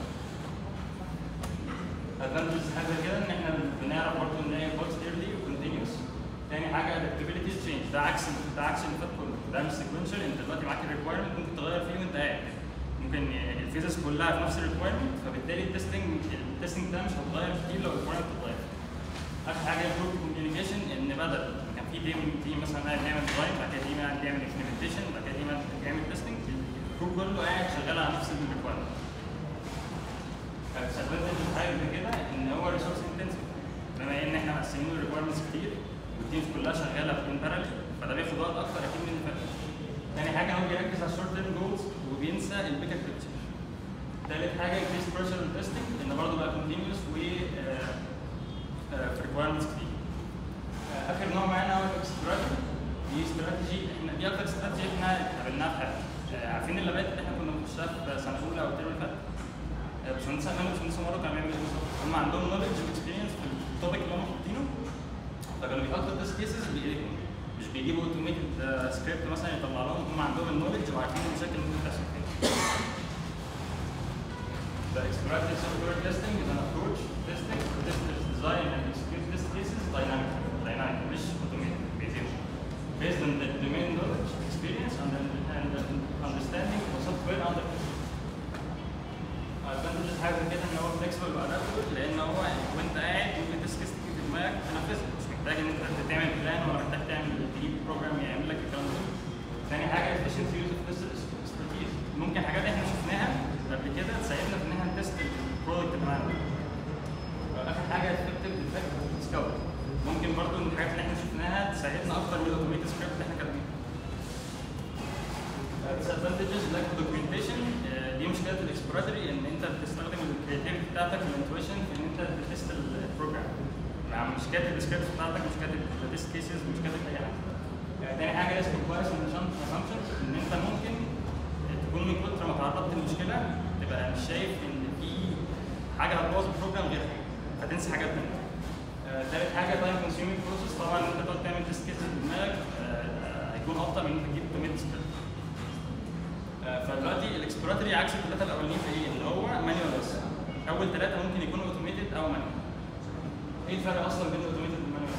advantages حاجه زي كده ان احنا بنعرف برضه نلاقي bugs early وكونتينيوس تاني حاجه adaptability change ده عكس ده عكس اللي فات كله ده مش sequential انت دلوقتي معاك الريكوايرمنت ممكن تغير فيه وانت قاعد ممكن الفيزز كلها في نفس الريكوايرمنت فبالتالي التستنج التستنج ده مش هتغير كتير لو الريكوايرمنت اتغير اخر حاجه improve communication ان بدل ما كان في في تيم تيم مثلا قاعد بيعمل ديزاين بعد كده تيم قاعد بيعمل امبلمنتيشن بعد كده تيم قاعد بيعمل تيستنج الجروب كله قاعد شغال على نفس الريكوايرمنت فالادفانتج حاجه زي كده ان هو ريسورس انتنسيف بما ان احنا مقسمين الريكوايرمنتس كتير والتيمز كلها شغاله في بارالل فده بياخد وقت اكتر اكيد من اللي فات تاني حاجه هو بيركز على الشورت تيرم جولز وبينسى البيكر بيكتشر تالت حاجه increase personal testing ان برضه بقى continuous و آه، آه، في requirements كتير آه، اخر نوع معانا هو الاكستراتيجي دي استراتيجي احنا دي اكتر استراتيجي احنا قابلناها في حياتنا آه، عارفين اللابات اللي احنا كنا بنخشها في سنه اولى او الترم اللي فات آه، باشمهندس احمد وباشمهندس مروه كانوا بيعملوا ايه بالظبط؟ هم عندهم نولج واكسبيرينس في التوبيك اللي هم حاطينه فكانوا بيحطوا تيست كيسز بايديهم مش بيجيبوا اوتوميتد سكريبت مثلا يطلع لهم هم عندهم النولج وعارفين المشاكل اللي ممكن تحصل فين The explorative software testing is an approach to testing for testers design and execute test cases dynamically, dynamic, مش automated, بيزيد. Based on the domain knowledge, experience, and, the- and the understanding of software under test. advantages حاجه زي كده ان هو flexible وادابتبل لان هو وانت قاعد ممكن تيست كيس تيجي في دماغك تنفذها مش محتاج ان انت تعمل بلان ولا محتاج تعمل تجيب بروجرام يعمل لك الكلام ده. تاني حاجه efficient use of test expertise ممكن حاجات احنا شفناها قبل كده تساعدنا في ان احنا نتست البرودكت اللي معانا. اخر حاجه effective defect discovery ممكن برضو من الحاجات اللي احنا شفناها تساعدنا اكتر من الاوتوميتد سكريبت اللي احنا كاتبينه. disadvantages lack of documentation آه، دي مشكله الاكسبلوراتوري ان انت بتستخدم الكرياتيفيتي بتاعتك والانتويشن في ان انت تست البروجرام مع مش كاتب السكريبت بتاعتك مش كاتب التست كيسز مش كاتب اي حاجه آه، تاني حاجه اسمه كويس assumptions ان انت ممكن تكون من كتر ما تعرضت للمشكله تبقى مش شايف ان في حاجه هتبوظ البروجرام غيرها فتنسى حاجات منها آه، تالت حاجه تايم كونسيومينج بروسيس طبعا ان انت تقعد تعمل تست كيسز بدماغك آه، آه، هيكون افضل من ان انت تجيب اوتوميتد سكريبت آه، فدلوقتي الاكسبلوراتوري عكس الثلاثه الاولانيين في ايه؟ ان هو مانيوال بس اول ثلاثه ممكن يكونوا اوتوميتد او مانيوال ايه الفرق اصلا بين الاوتوميتد والمانيوال؟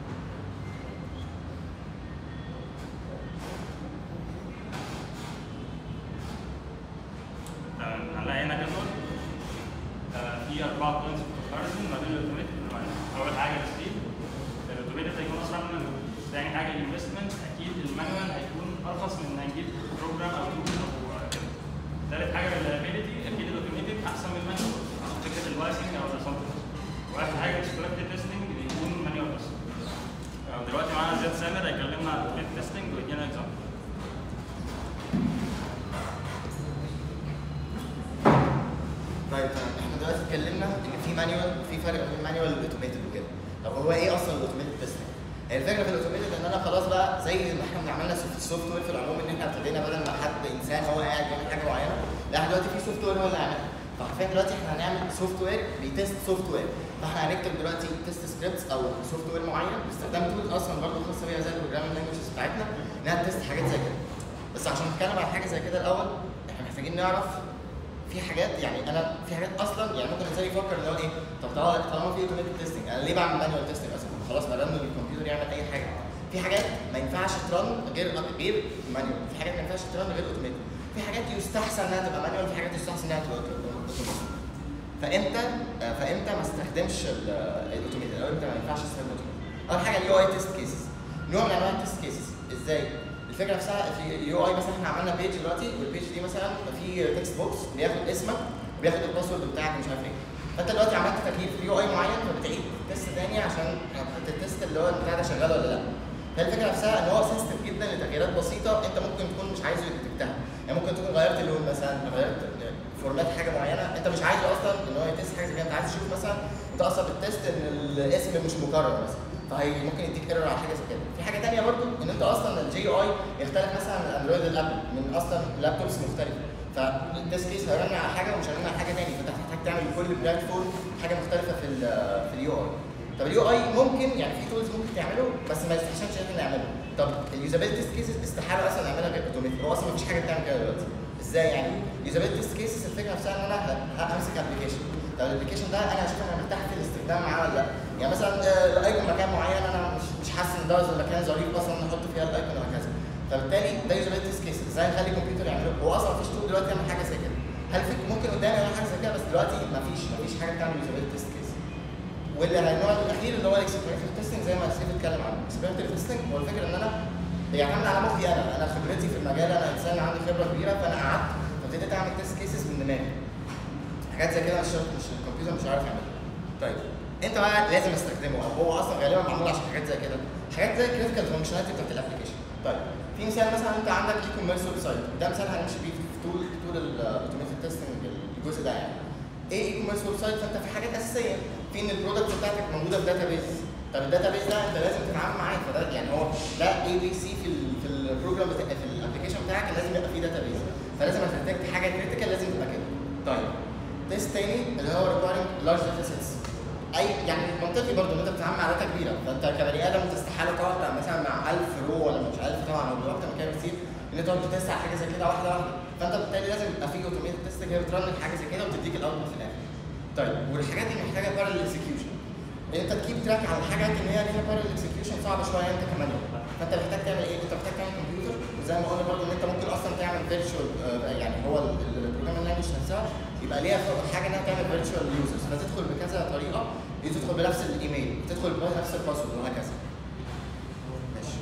آه، هنلاقي هنا جدول آه، في اربعه بوينتس كومباريزون ما بين الاوتوميتد والمانيوال اول حاجه السبيد الاوتوميتد هيكون اسرع من المانيوال ثاني حاجه الانفستمنت اكيد المانيوال هيكون ارخص من ان نجيب بروجرام او تول او كده ثالث حاجه الريلابيلتي اكيد الاوتوميتد احسن من المانيوال عشان فكره الوايسنج او الاسامبشن واخر حاجه الاكسبلوراتيف تيستنج بيكون مانيوال بس آه، دلوقتي معانا زياد سامر هيكلمنا عن الاوتوميتد تيستنج ويدينا اكزامبل طيب تمام احنا دلوقتي اتكلمنا ان في مانيوال وفي فرق بين مانيوال والاوتوميتد وكده طب هو ايه اصلا الاوتوميتد تيستنج؟ هي الفكره في الاوتوميتد ان انا خلاص بقى زي ما احنا بنعملنا في السوفت وير في العموم ان احنا ابتدينا بدل ما حد انسان هو قاعد بيعمل حاجه معينه لا احنا دلوقتي في سوفت وير هو اللي عاملها فحرفيا دلوقتي احنا هنعمل سوفت وير بيتست سوفت وير فاحنا هنكتب دلوقتي تيست سكريبتس او سوفت وير معين باستخدام تولز اصلا برضه خاصه بيها زي البروجرامينج لانجوجز بتاعتنا انها تست حاجات زي كده بس عشان نتكلم عن حاجه زي كده الاول احنا محتاجين نعرف في حاجات يعني انا في حاجات اصلا يعني ممكن الانسان يفكر ان هو ايه طب طالما طالما في اوتوميتد تيستنج انا ليه بعمل مانوال تيستنج اصلا خلاص ما رن الكمبيوتر يعمل اي حاجه في حاجات ما ينفعش ترن غير غير مانوال في حاجات ما ينفعش ترن غير اوتوميتد في حاجات يستحسن انها تبقى مانوال في حاجات يستحسن انها تبقى اوتوميتد فامتى آه، فامتى ما استخدمش الاوتوميتد او امتى ما ينفعش استخدم الاوتوميتد اول حاجه اليو اي تيست كيسز نوع من انواع التيست كيسز ازاي الفكره نفسها في اليو اي مثلا احنا عملنا بيج دلوقتي والبيج دي مثلا في تكست بوكس بياخد اسمك وبياخد الباسورد بتاعك ومش عارف ايه فانت دلوقتي عملت تغيير في اليو اي معين فبتعيد تيست تاني عشان التيست اللي هو البتاع ده شغال ولا لا فهي الفكره نفسها ان هو سنسيتيف جدا لتغييرات بسيطه انت ممكن تكون مش عايزه يديتكتها يعني ممكن تكون غيرت اللون مثلا غيرت فورمات حاجه معينه انت مش عايزه اصلا ان هو يتست حاجه زي كده انت عايز تشوف مثلا انت اصلا بتست ان الاسم مش مكرر مثلا فهي ممكن يديك ايرور على حاجه زي كده في حاجه ثانيه برضو ان انت اصلا الجي اي يختلف مثلا عن الاندرويد الابل من اصلا لابتوبس مختلفه فالتست كيس هيرن على حاجه ومش هيرن على حاجه ثانيه فانت هتحتاج تعمل لكل بلاتفورم حاجه مختلفه في ال في اليو اي طب اليو اي ممكن يعني في تولز ممكن تعمله بس ما يستحسنش ان احنا نعمله طب اليوزابيلتي تيست كيسز استحاله اصلا نعملها غير اوتوميتد هو اصلا مفيش حاجه بتعمل كده دلوقتي ازاي يعني اليوزابيلتي تيست كيسز الفكره نفسها ان انا ه- ه- همسك ابلكيشن طب الابلكيشن ده انا هشوف انا مرتاح في الاستخدام معاه ولا لا يعني مثلا آه، الايكون مكان معين انا مش مش حاسس ان ده مكان ظريف اصلا ان احط فيها الايكون وهكذا فبالتالي ده يوزابيلتي تيست كيسز ازاي نخلي الكمبيوتر يعمله هو اصلا مفيش تول دلوقتي يعمل حاجه زي كده هل في ممكن قدامي يعمل حاجه زي كده بس دلوقتي مفيش مفيش حاجه بتعمل يوزابيلتي تيست كيس واللي النوع الاخير اللي هو الاكسبيرمنتال تيستنج زي ما سيف اتكلم عنه الاكسبيرمنتال تيستنج هو الفكره ان انا بيعتمد على مخي انا انا خبرتي في المجال انا انسان عندي خبره كبيره فانا قعدت فابتديت اعمل تيست كيسز من دماغي حاجات زي كده مش مش الكمبيوتر مش عارف يعملها طيب انت بقى لازم استخدمه او هو اصلا غالبا معمول عشان حاجات زي كده حاجات زي الكريتيكال فانكشناليتي بتاعت الابلكيشن طيب في مثال مثلا انت عندك اي كوميرس ويب سايت ده مثال هنمشي بيه في طول طول الاوتوميتد تيستنج الجزء ده يعني ايه اي كوميرس ويب سايت فانت في حاجات اساسيه في ان البرودكت بتاعتك موجوده في داتا بيز طب الداتا بيز ده انت لازم تتعامل معاه فده يعني هو ده اي بي سي في ال في البروجرام بتاع في الابلكيشن بتاعك لازم يبقى فيه داتا بيز فلازم هتحتاج حاجه كريتيكال لازم تبقى كده طيب تيست تاني اللي هو requiring large data sets اي يعني منطقي برضه ان انت بتتعامل مع داتا كبيره فانت كبني ادم انت استحاله تقعد مثلا مع 1000 رو ولا مش 1000 طبعا او اكتر من كده بكتير ان انت تقعد تتست على حاجه زي كده واحده واحده فانت بالتالي لازم يبقى في اوتوميتد تيستنج هي بترن حاجه زي كده وتديك الاوتبوت في الاخر طيب والحاجات دي محتاجه بارل اكسكيوشن ان انت تكيب تراك على الحاجات ان هي ليها بارل اكسكيوشن صعبه شويه انت كمان فانت محتاج تعمل ايه؟ انت محتاج تعمل كمبيوتر وزي ما قلنا برضه ان انت ممكن اصلا تعمل فيرتشوال يعني هو البروجرام لانجوج نفسها يبقى ليها حاجه انها تعمل فيرتشوال يوزرز فتدخل بكذا طريقه دي تدخل بنفس الايميل تدخل بنفس الباسورد وهكذا ماشي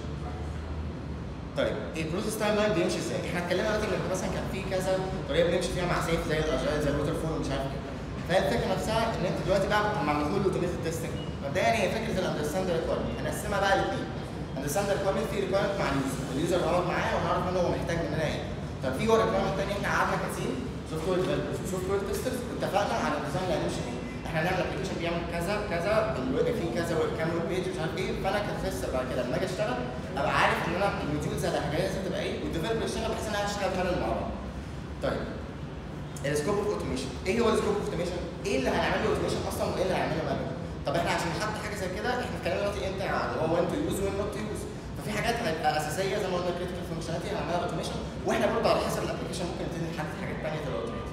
طيب البروسيس تايم لاين بيمشي ازاي؟ احنا اتكلمنا دلوقتي ان مثلا كان في كذا طريقه بنمشي فيها مع سيف زي الاجايل زي الووتر فول ومش عارف ايه فهي الفكره نفسها ان انت دلوقتي بقى مع دخول الاوتوميتد تيستنج مبدئيا هي فكره الاندرستاند ريكويرمنت هنقسمها بقى لاثنين اندرستاند ريكويرمنت في ريكويرمنت مع اليوزر اليوزر هيقعد معاه ونعرف منه هو محتاج مننا ايه طب في هو ريكويرمنت ثاني احنا قعدنا كتير سوفت وير ديفلوبرز وسوفت وير تيسترز اتفقنا على الديزاين اللي هنمشي فيه احنا هنعمل ابلكيشن بيعمل كذا كذا الويب فيه كذا ويب كام ويب بيج مش عارف ايه فانا كتستر بعد كده لما اجي اشتغل ابقى عارف ان انا الموديولز اللي هجهزها تبقى ايه والديفلوبر يشتغل بحيث ان انا اشتغل بارل مع بعض. طيب السكوب اوف اوتوميشن ايه هو السكوب اوف اوتوميشن؟ ايه اللي هنعمله اوتوميشن اصلا وايه اللي هنعمله مانوال؟ طب احنا عشان نحط حاجه زي كده احنا اتكلمنا دلوقتي امتى عن هو وين تو يوز وين نوت تو يوز ففي حاجات هتبقى اساسيه زي ما قلنا كريتيكال فانكشناليتي هنعملها اوتوميشن واحنا برضه على حسب الابلكيشن ممكن نبتدي نحدد حاجات ثانيه تبقى اوتوميشن.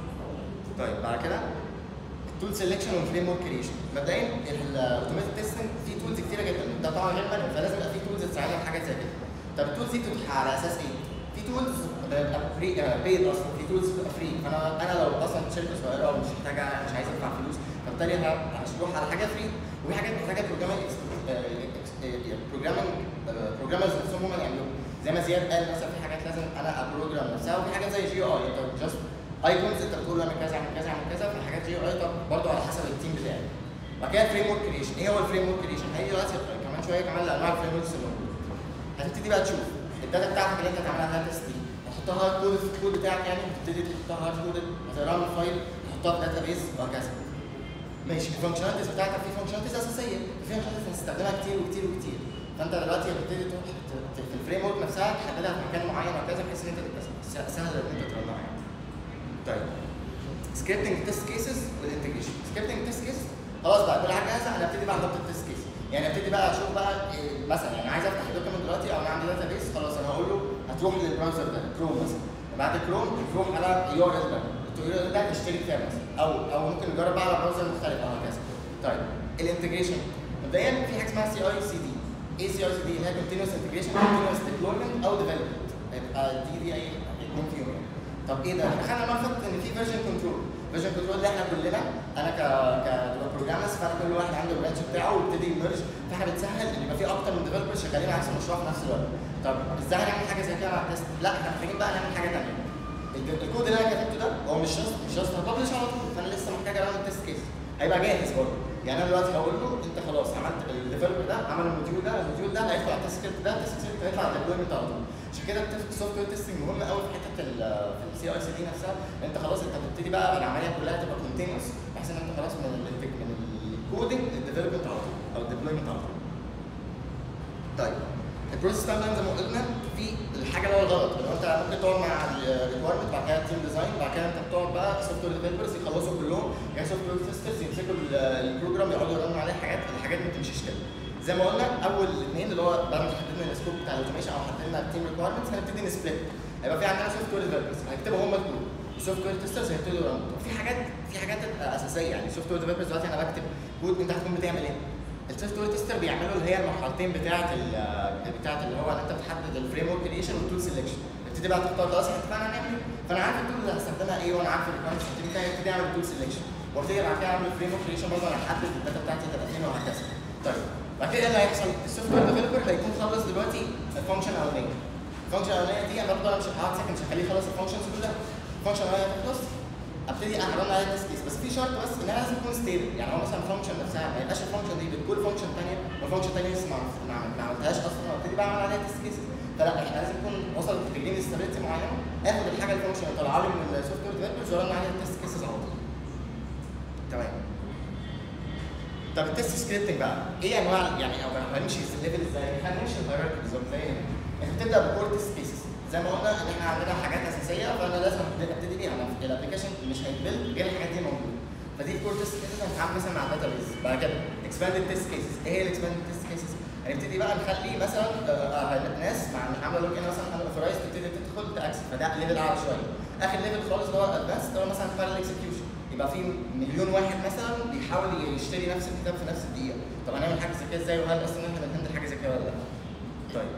طيب بعد كده تول سيلكشن وفريم ورك كريشن مبدئيا الاوتوميتد تيستنج في تولز كتيره جدا ده طبعا غير مانوال فلازم يبقى في تولز تساعدنا في حاجات زي كده طب التولز دي بتبقى على اساس ايه؟ في تولز بتبقى فري بيد اصلا في تولز بتبقى فري فانا انا لو اصلا شركه صغيره ومش محتاجه مش عايز ادفع فلوس فبالتالي انا هروح على حاجه فري وفي حاجات محتاجه بروجرامينج بروجرامينج بروجرامرز نفسهم هم اللي يعملوها زي ما زياد قال مثلا في حاجات لازم انا ابروجرام نفسها وفي حاجات زي جي اي انت جاست ايكونز انت بتقول له اعمل كذا اعمل كذا اعمل كذا في حاجات جي اي طب برضه على حسب التيم بتاعي بعد كده فريم ورك كريشن ايه هو الفريم ورك كريشن؟ هيجي دلوقتي كمان شويه كمان لانواع الفريم وركس اللي موجوده هتبتدي بقى تشوف الداتا بتاعتك اللي انت تعملها لها تيست دي تحطها هارد كود في الكود بتاعك يعني تبتدي تحطها هارد كود هتقراها من فايل تحطها في داتا بيز وهكذا ماشي الفانكشناليتيز بتاعتك في فانكشناليتيز اساسيه في فانكشناليتيز هتستخدمها كتير وكتير وكتير فانت دلوقتي هتبتدي تروح ت- في الفريم ورك نفسها تحددها في مكان معين وكذا بحيث ان انت تبقى س- سهل ان انت ترنها يعني. طيب سكريبتنج تيست كيسز والانتجريشن سكريبتنج تيست كيس خلاص بقى كل حاجه جاهزه انا ابتدي بقى احط التيست كيس يعني ابتدي بقى اشوف بقى إيه مثلا يعني عايز افتح دوكيمنت دلوقتي او انا عندي داتا بيس خلاص انا هقول له هتروح للبراوزر ده كروم مثلا بعد كروم تروح على يو ار ال ده اليو ار ال ده تشترك فيها مثلا او او ممكن نجرب بقى على براوزر مختلف او هكذا طيب الانتجريشن مبدئيا في حاجه اسمها سي اي سي دي ايه سي اي سي دي اللي هي كونتينوس انتجريشن كونتينوس ديبلويمنت او ديفلوبمنت يبقى دي دي اي اتنين فيهم يعني طب ايه ده؟ احنا خدنا المره اللي فاتت ان في فيرجن كنترول فيرجن كنترول اللي احنا كلنا انا ك ك بروجرامرز فانا كل واحد عنده البرانش بتاعه ويبتدي يمرج فاحنا بنسهل ان يبقى في اكتر من ديفلوبر شغالين على نفس المشروع في نفس الوقت طب ازاي هنعمل حاجه زي كده مع التست؟ لا احنا محتاجين بقى نعمل حاجه ثانيه الج- الكود اللي انا كتبته ده هو مش جاست مش جاست هبلش على طول فانا لسه محتاج اعمل تيست كيس هيبقى جاهز برضه يعني انا دلوقتي هقول له انت خلاص عملت الديفلوبر ده عمل الموديول ده الموديول ده هيدخل على التست سكريبت ده التست سكريبت هيطلع على الديبلويمنت على طول عشان كده السوفت وير تيستنج مهم قوي في حته ال في السي اي سي دي نفسها ان انت خلاص انت بتبتدي بقى العمليه كلها تبقى كونتينوس بحيث ان انت خلاص من ال من الكودنج للديفلوبمنت على طول او الديبلويمنت على طول طيب البروسيس تايم لاين زي ما قلنا في الحاجه اللي هو الغلط اللي هو انت ممكن تقعد مع الريكويرمنت بعد كده تيم ديزاين بعد كده انت بتقعد بقى سوفت وير ديفلوبرز يخلصوا كلهم يعني سوفت وير تيسترز يمسكوا ال- البروجرام يقعدوا يرنوا عليه حاجات الحاجات ما بتمشيش كده زي ما قلنا اول اثنين اللي هو بعد ما حددنا السكوب بتاع الاوتوميشن او حددنا التيم ريكويرمنتس هنبتدي نسبلت هيبقى في عندنا سوفت وير ديفلوبرز هيكتبوا هم الكود السوفت وير تيسترز هيبتدوا يرنوا في حاجات في حاجات اساسيه يعني السوفت وير ديفلوبرز دلوقتي انا بكتب كود انت هتكون بتعمل ايه؟ السوفت وير تيستر بيعملوا اللي هي المرحلتين بتاعه ال- بتاعه اللي هو ان انت بتحدد الفريم ورك كريشن والتول سيلكشن تبتدي بقى تختار خلاص احنا اتفقنا هنعمل ايه فانا عارف التول اللي هستخدمها ايه وانا عارف الريكويرمنتس بتاعي ابتدي اعمل التول سيلكشن وابتدي بعد كده اعمل فريم ورك كريشن برضه انا احدد الداتا بتاعتي تبقى فين وهكذا طيب بعد كده ايه اللي هيحصل؟ السوفت وير ديفلوبر هيكون خلص دلوقتي الفانكشن الاولانيه الفانكشن الاولانيه دي انا برضه انا مش هقعد ساكن مش هخليه يخلص الفانكشنز كلها الفانكشن الاولانيه تخلص ابتدي اعمل عليها تيست كيس بس في شرط بس انها لازم تكون ستيبل يعني هو مثلا الفانكشن نفسها ما يبقاش الفانكشن دي بتقول فانكشن ثانيه والفانكشن الثانيه لسه ما ما ما عملتهاش اصلا وابتدي بقى اعمل عليها تيست كيس فلا احنا لازم نكون وصل لديجري ستابيليتي معينه اخد الحاجه الفانكشن اللي طالعه لي من السوفت وير ديفلوبرز ورن عليها التيست كيسز على طول تمام طب التست سكريبتنج بقى ايه انواع يعني او هنمشي الليفل ازاي؟ خلينا نمشي الهيراركي بالظبط زي هنا انت بتبدا بكور تيست كيسز زي ما قلنا ان احنا عندنا حاجات اساسيه فانا لازم ابتدي ابتدي بيها انا الابلكيشن مش هيتبيلد غير الحاجات دي موجوده فدي الكور تيست كيسز هنتعامل مثلا مع الداتا بيز بعد كده اكسباندد تيست كيسز ايه هي الاكسباندد تيست كيسز؟ هنبتدي بقى نخلي مثلا آه، آه، ناس مع عامله لوج ان مثلا انا اوثرايز تبتدي تدخل تاكسس فده ليفل اعلى شويه اخر ليفل خالص اللي هو الادفانس اللي هو مثلا بارل اكسكيوشن يبقى في مليون واحد مثلا بيحاول يشتري نفس الكتاب في نفس الدقيقه طب هنعمل حاجه زي كده ازاي وهل اصلا احنا بنهندل حاجه زي كده ولا لا؟ طيب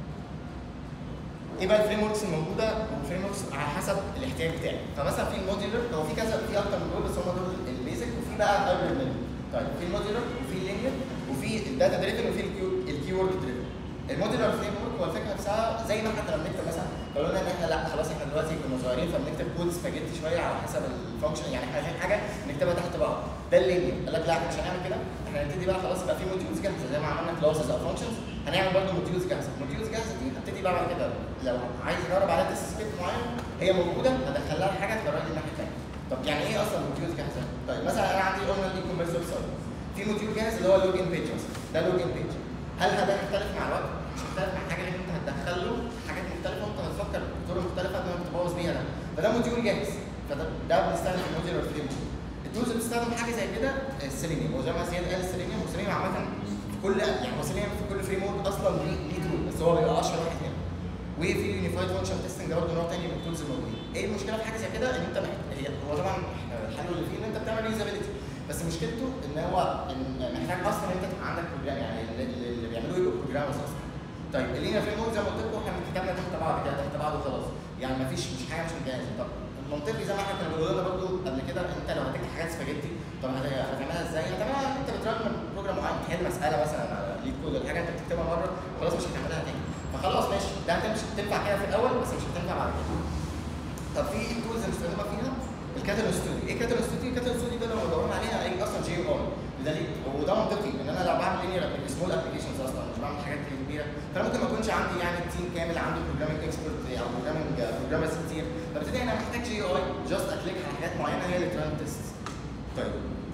ايه بقى الفريم وركس الموجوده والفريم وركس على حسب الاحتياج بتاعي فمثلا في الموديولر هو في كذا في اكتر من دول بس هم دول البيزك وفي بقى هايبرد منهم طيب في الموديولر وفي اللينير وفي الداتا دريفن وفي الكي وورد دريفن الموديولر فريم ورك هو الفكره نفسها زي ما احنا كنا بنكتب مثلا لو قلنا ان احنا لا خلاص احنا دلوقتي كنا صغيرين فبنكتب كود سباجيتي شويه على حسب الفانكشن يعني احنا عايزين حاجه نكتبها تحت بعض ده اللينير قال لك لا احنا مش هنعمل كده احنا هنبتدي بقى خلاص يبقى في موديولز جاهزه زي ما عملنا كلاسز او فانكشنز هنعمل برضه موديولز جاهزه الموديولز جاهزه دي هبتدي بقى بعد كده لو عايز اجرب عليها تيست سكريبت معين هي موجوده هدخل لها حاجه تقرر لي الناحيه الثانيه طب يعني ايه اصلا موديولز جاهزه؟ طيب مثلا انا عندي قلنا الاي كوميرس ويب سايت في موديول جاهز اللي هو اللوج ان بيج مثلا ده لوج ان بيج هل ده هيختلف مع الوقت؟ مش هيختلف مع حاجه لان انت هتدخل له حاجات مختلفه وانت هتفكر بطرق مختلفه قبل ما تبوظ بيها ده فده موديول جاهز فده ده بنستخدم في الموديولر فريم التولز اللي بتستخدم حاجه زي كده السيلينيوم وزي ما زياد قال السيلينيوم والسيلينيوم عامه في كل يعني هو سيلينيوم في كل فريم ورك اصلا ليه ليه تول بس هو بيبقى اشهر واحد هنا وفي اليونيفايد فانكشن تيستنج ده برضه نوع تاني من التولز الموجودين ايه المشكله في حاجه زي كده ان انت محتاج هي هو طبعا الحل اللي فيه ان انت بتعمل يوزابيلتي بس مشكلته ان هو ان محتاج اصلا ان انت تبقى عندك بروجرام يعني اللي, اللي بيعملوه يبقوا بروجرامرز اصلا طيب اللينا فريم ورك زي ما قلت لكم احنا كتبنا تحت بعض كده تحت بعض وخلاص يعني مفيش مش حاجه مش مجهزه طب المنطقي زي ما احنا كنا بنقول لنا برضه قبل كده انت لو هتكتب حاجات سباجيتي طب هت- هتعملها ازاي؟ هتعملها ان انت بترن بروجرام معين تحل مساله مثلا على ليد كود ولا حاجه انت بتكتبها مره وخلاص مش هتعملها تاني فخلاص ماشي ده هتمشي تنفع كده في الاول بس مش هتنفع بعد كده طب في التولز اللي بنستخدمها فيها الكاتالوج ستوديو ايه كاتالوج ستوديو؟ الكاتالوج ستوديو ده لو دورنا عليها اي اصلا جي او اي بدليل وده منطقي ان انا لو بعمل لينير سمول ابلكيشنز اصلا مش بعمل حاجات كبيره فانا ممكن ما يكونش عندي يعني تيم كامل عنده بروجرامينج اكسبرت او بروجرامينج بروجرامرز كتير فببتدي انا محتاج جي او اي جاست اكليك على حاجات معينه هي اللي تران تيست طيب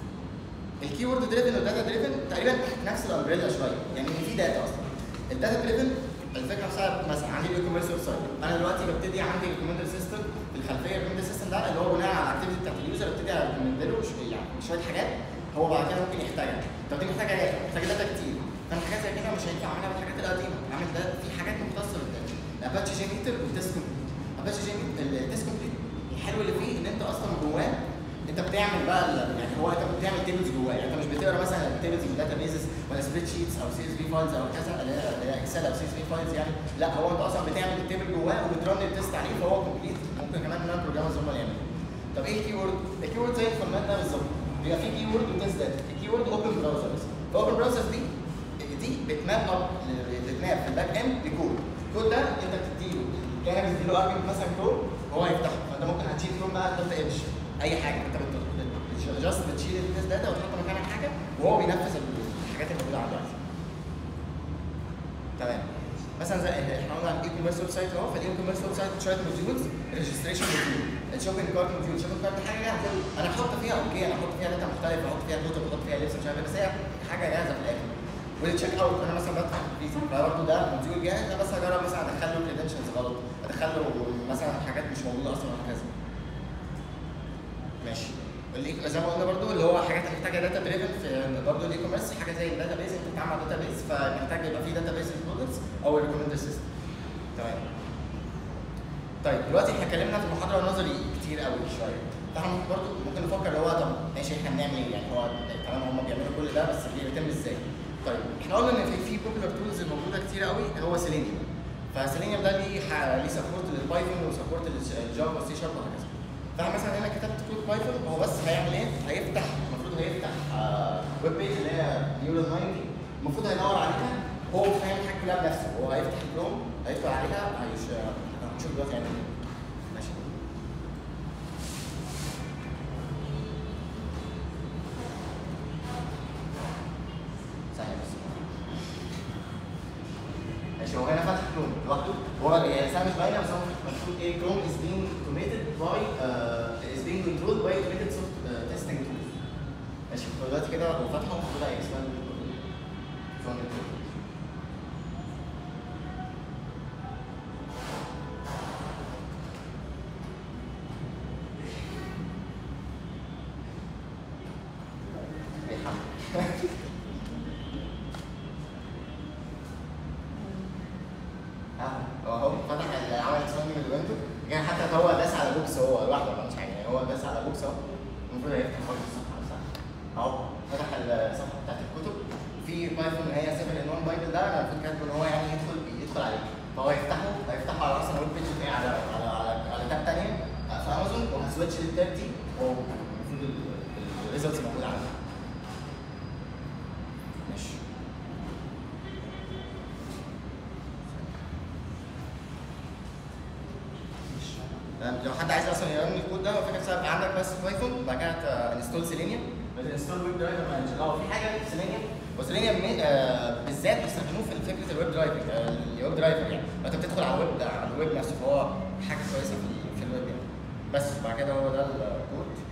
الكي وورد دريفن والداتا دريفن تقريبا نفس الامبريلا شويه يعني في داتا اصلا الداتا دريفن الفكره نفسها مثلا عندي الاي كوميرس ويب سايت انا دلوقتي ببتدي عندي ريكومندر سيستم في الخلفيه الريكومندر سيستم ده اللي هو بناء على الاكتيفيتي بتاعت اليوزر ببتدي اريكومند له شويه يعني شويه حاجات هو بعد كده ممكن يحتاجها طب دي محتاجه داتا محتاجه داتا كتير فانا حاجات زي كده مش هينفع اعملها بالحاجات القديمه اعمل ده في حاجات مختصه بالداتا الاباتشي جي ميتر والتيست كومبليت الاباتشي جي ميتر التيست كومبليت الحلو اللي فيه ان انت اصلا جواه انت بتعمل بقى ال- يعني هو انت بتعمل تيبلز جواه يعني انت مش بتقرا مثلا التيبلز من داتا بيزز ولا سبريد شيتس او سي اس في فايلز او كذا اللي هي اللي هي اكسل او سي اس في فايلز يعني لا هو انت اصلا بتعمل التيبل جواه وبترن التيست عليه فهو كومبليت ممكن كمان ان البروجرامرز هم اللي يعملوه طب ايه الكي وورد؟ الكي وورد زي الفورمات ده بالظبط بيبقى في كي وورد وتيست داتا الكي وورد اوبن براوزرز فاوبن براوزرز دي دي بتماب اب بتماب في الباك اند لكود الكود ده انت بتديله كانك بتديله ارجمنت مثلا كروم هو هيفتحه فانت ممكن هتشيل كروم بقى دوت اتش اي حاجه انت بت جاست بتشيل التيست داتا وتحط مكانها حاجه وهو بينفذ الحاجات اللي موجوده عنده عايزها. تمام مثلا زي احنا قلنا عن الاي كوميرس ويب سايت اهو فالاي كوميرس ويب سايت شويه موديولز ريجستريشن موديول الشوبينج كارت موديول الشوبينج كارت حاجه جاهزه انا احط فيها اوكي انا احط فيها داتا مختلفه احط فيها كتب احط فيها لبس مش عارف إيه، بس هي حاجه جاهزه في الاخر والتشيك اوت انا مثلا بدفع فيزا فبرضه ده موديول جاهز انا بس هجرب مثلا ادخل له كريدنشالز غلط ادخل له مثلا حاجات مش موجوده اصلا وهكذا ماشي اللي زي ما قلنا برضو اللي هو حاجات محتاجه داتا دريفن في برضو الاي كوميرس حاجه زي الداتا بيز انت بتتعامل مع داتا بيز فمحتاج يبقى في داتا بيز برودكتس او الريكومندر سيستم تمام طيب دلوقتي احنا اتكلمنا في المحاضره النظري كتير قوي شويه فاحنا ممكن برضو ممكن نفكر اللي هو طب ماشي احنا بنعمل ايه يعني هو تمام هم بيعملوا كل ده بس بيتم ازاي؟ طيب احنا قلنا ان في في بوبولار تولز موجوده كتير قوي هو سيلينيوم فسيلينيوم ده ليه ح- ليه سبورت للبايثون وسبورت للجافا والسي شارب وهكذا فانا مثلا هنا كتبت كود بايثون هو بس هيعمل ايه؟ هيفتح المفروض هيفتح آه ويب بيج اللي هي نيورال 90 المفروض هيدور عليها هو مش هيعمل حاجه كلها بنفسه هو هيفتح كروم هيدخل عليها هيش هنشوف دلوقتي هيعمل ايه ماشي ثانية بس ماشي هو هنا فتح كروم لوحده هو هي رسالة مش باينة بس هو مكتوب ايه كروم is being automated by uh, is being controlled by automated soft, uh, testing tools ماشي هو دلوقتي كده هو فتحه المفروض هيكسباند كروم بيحمل اهو اهو فتح ال- عمل تصميم الويندو يعني حتى هو داس على بوكس هو لوحده ما عملش حاجه يعني هو داس على بوكس اهو المفروض هيفتح خالص الصفحه نفسها اهو فتح الصفحه بتاعت الكتب في بايثون اللي هي 7 ان 1 بايبل ده انا المفروض كاتبه ان هو يعني يدخل يدخل عليه فهو هيفتحه هيفتحه على اصلا ويب بيج تاني على على على, على تاب تانيه في امازون وهسويتش للتاب دي والمفروض الريزلتس موجوده عندي ماشي تمام؟ لو حد عايز اصلا يرن الكود ده فاكر سبب عندك بس بايثون بعد كده انستول سيلينيوم انستول ويب درايفر مانجر اه في حاجه سيلينيوم وسيلينيوم مي- آه، بالذات بيستخدموه في فكره الويب درايفر آه، الويب درايفر يعني لو انت بتدخل على الويب على الويب نفسه فهو حاجه كويسه في ال- في الويب يعني بس بعد كده هو ده الكود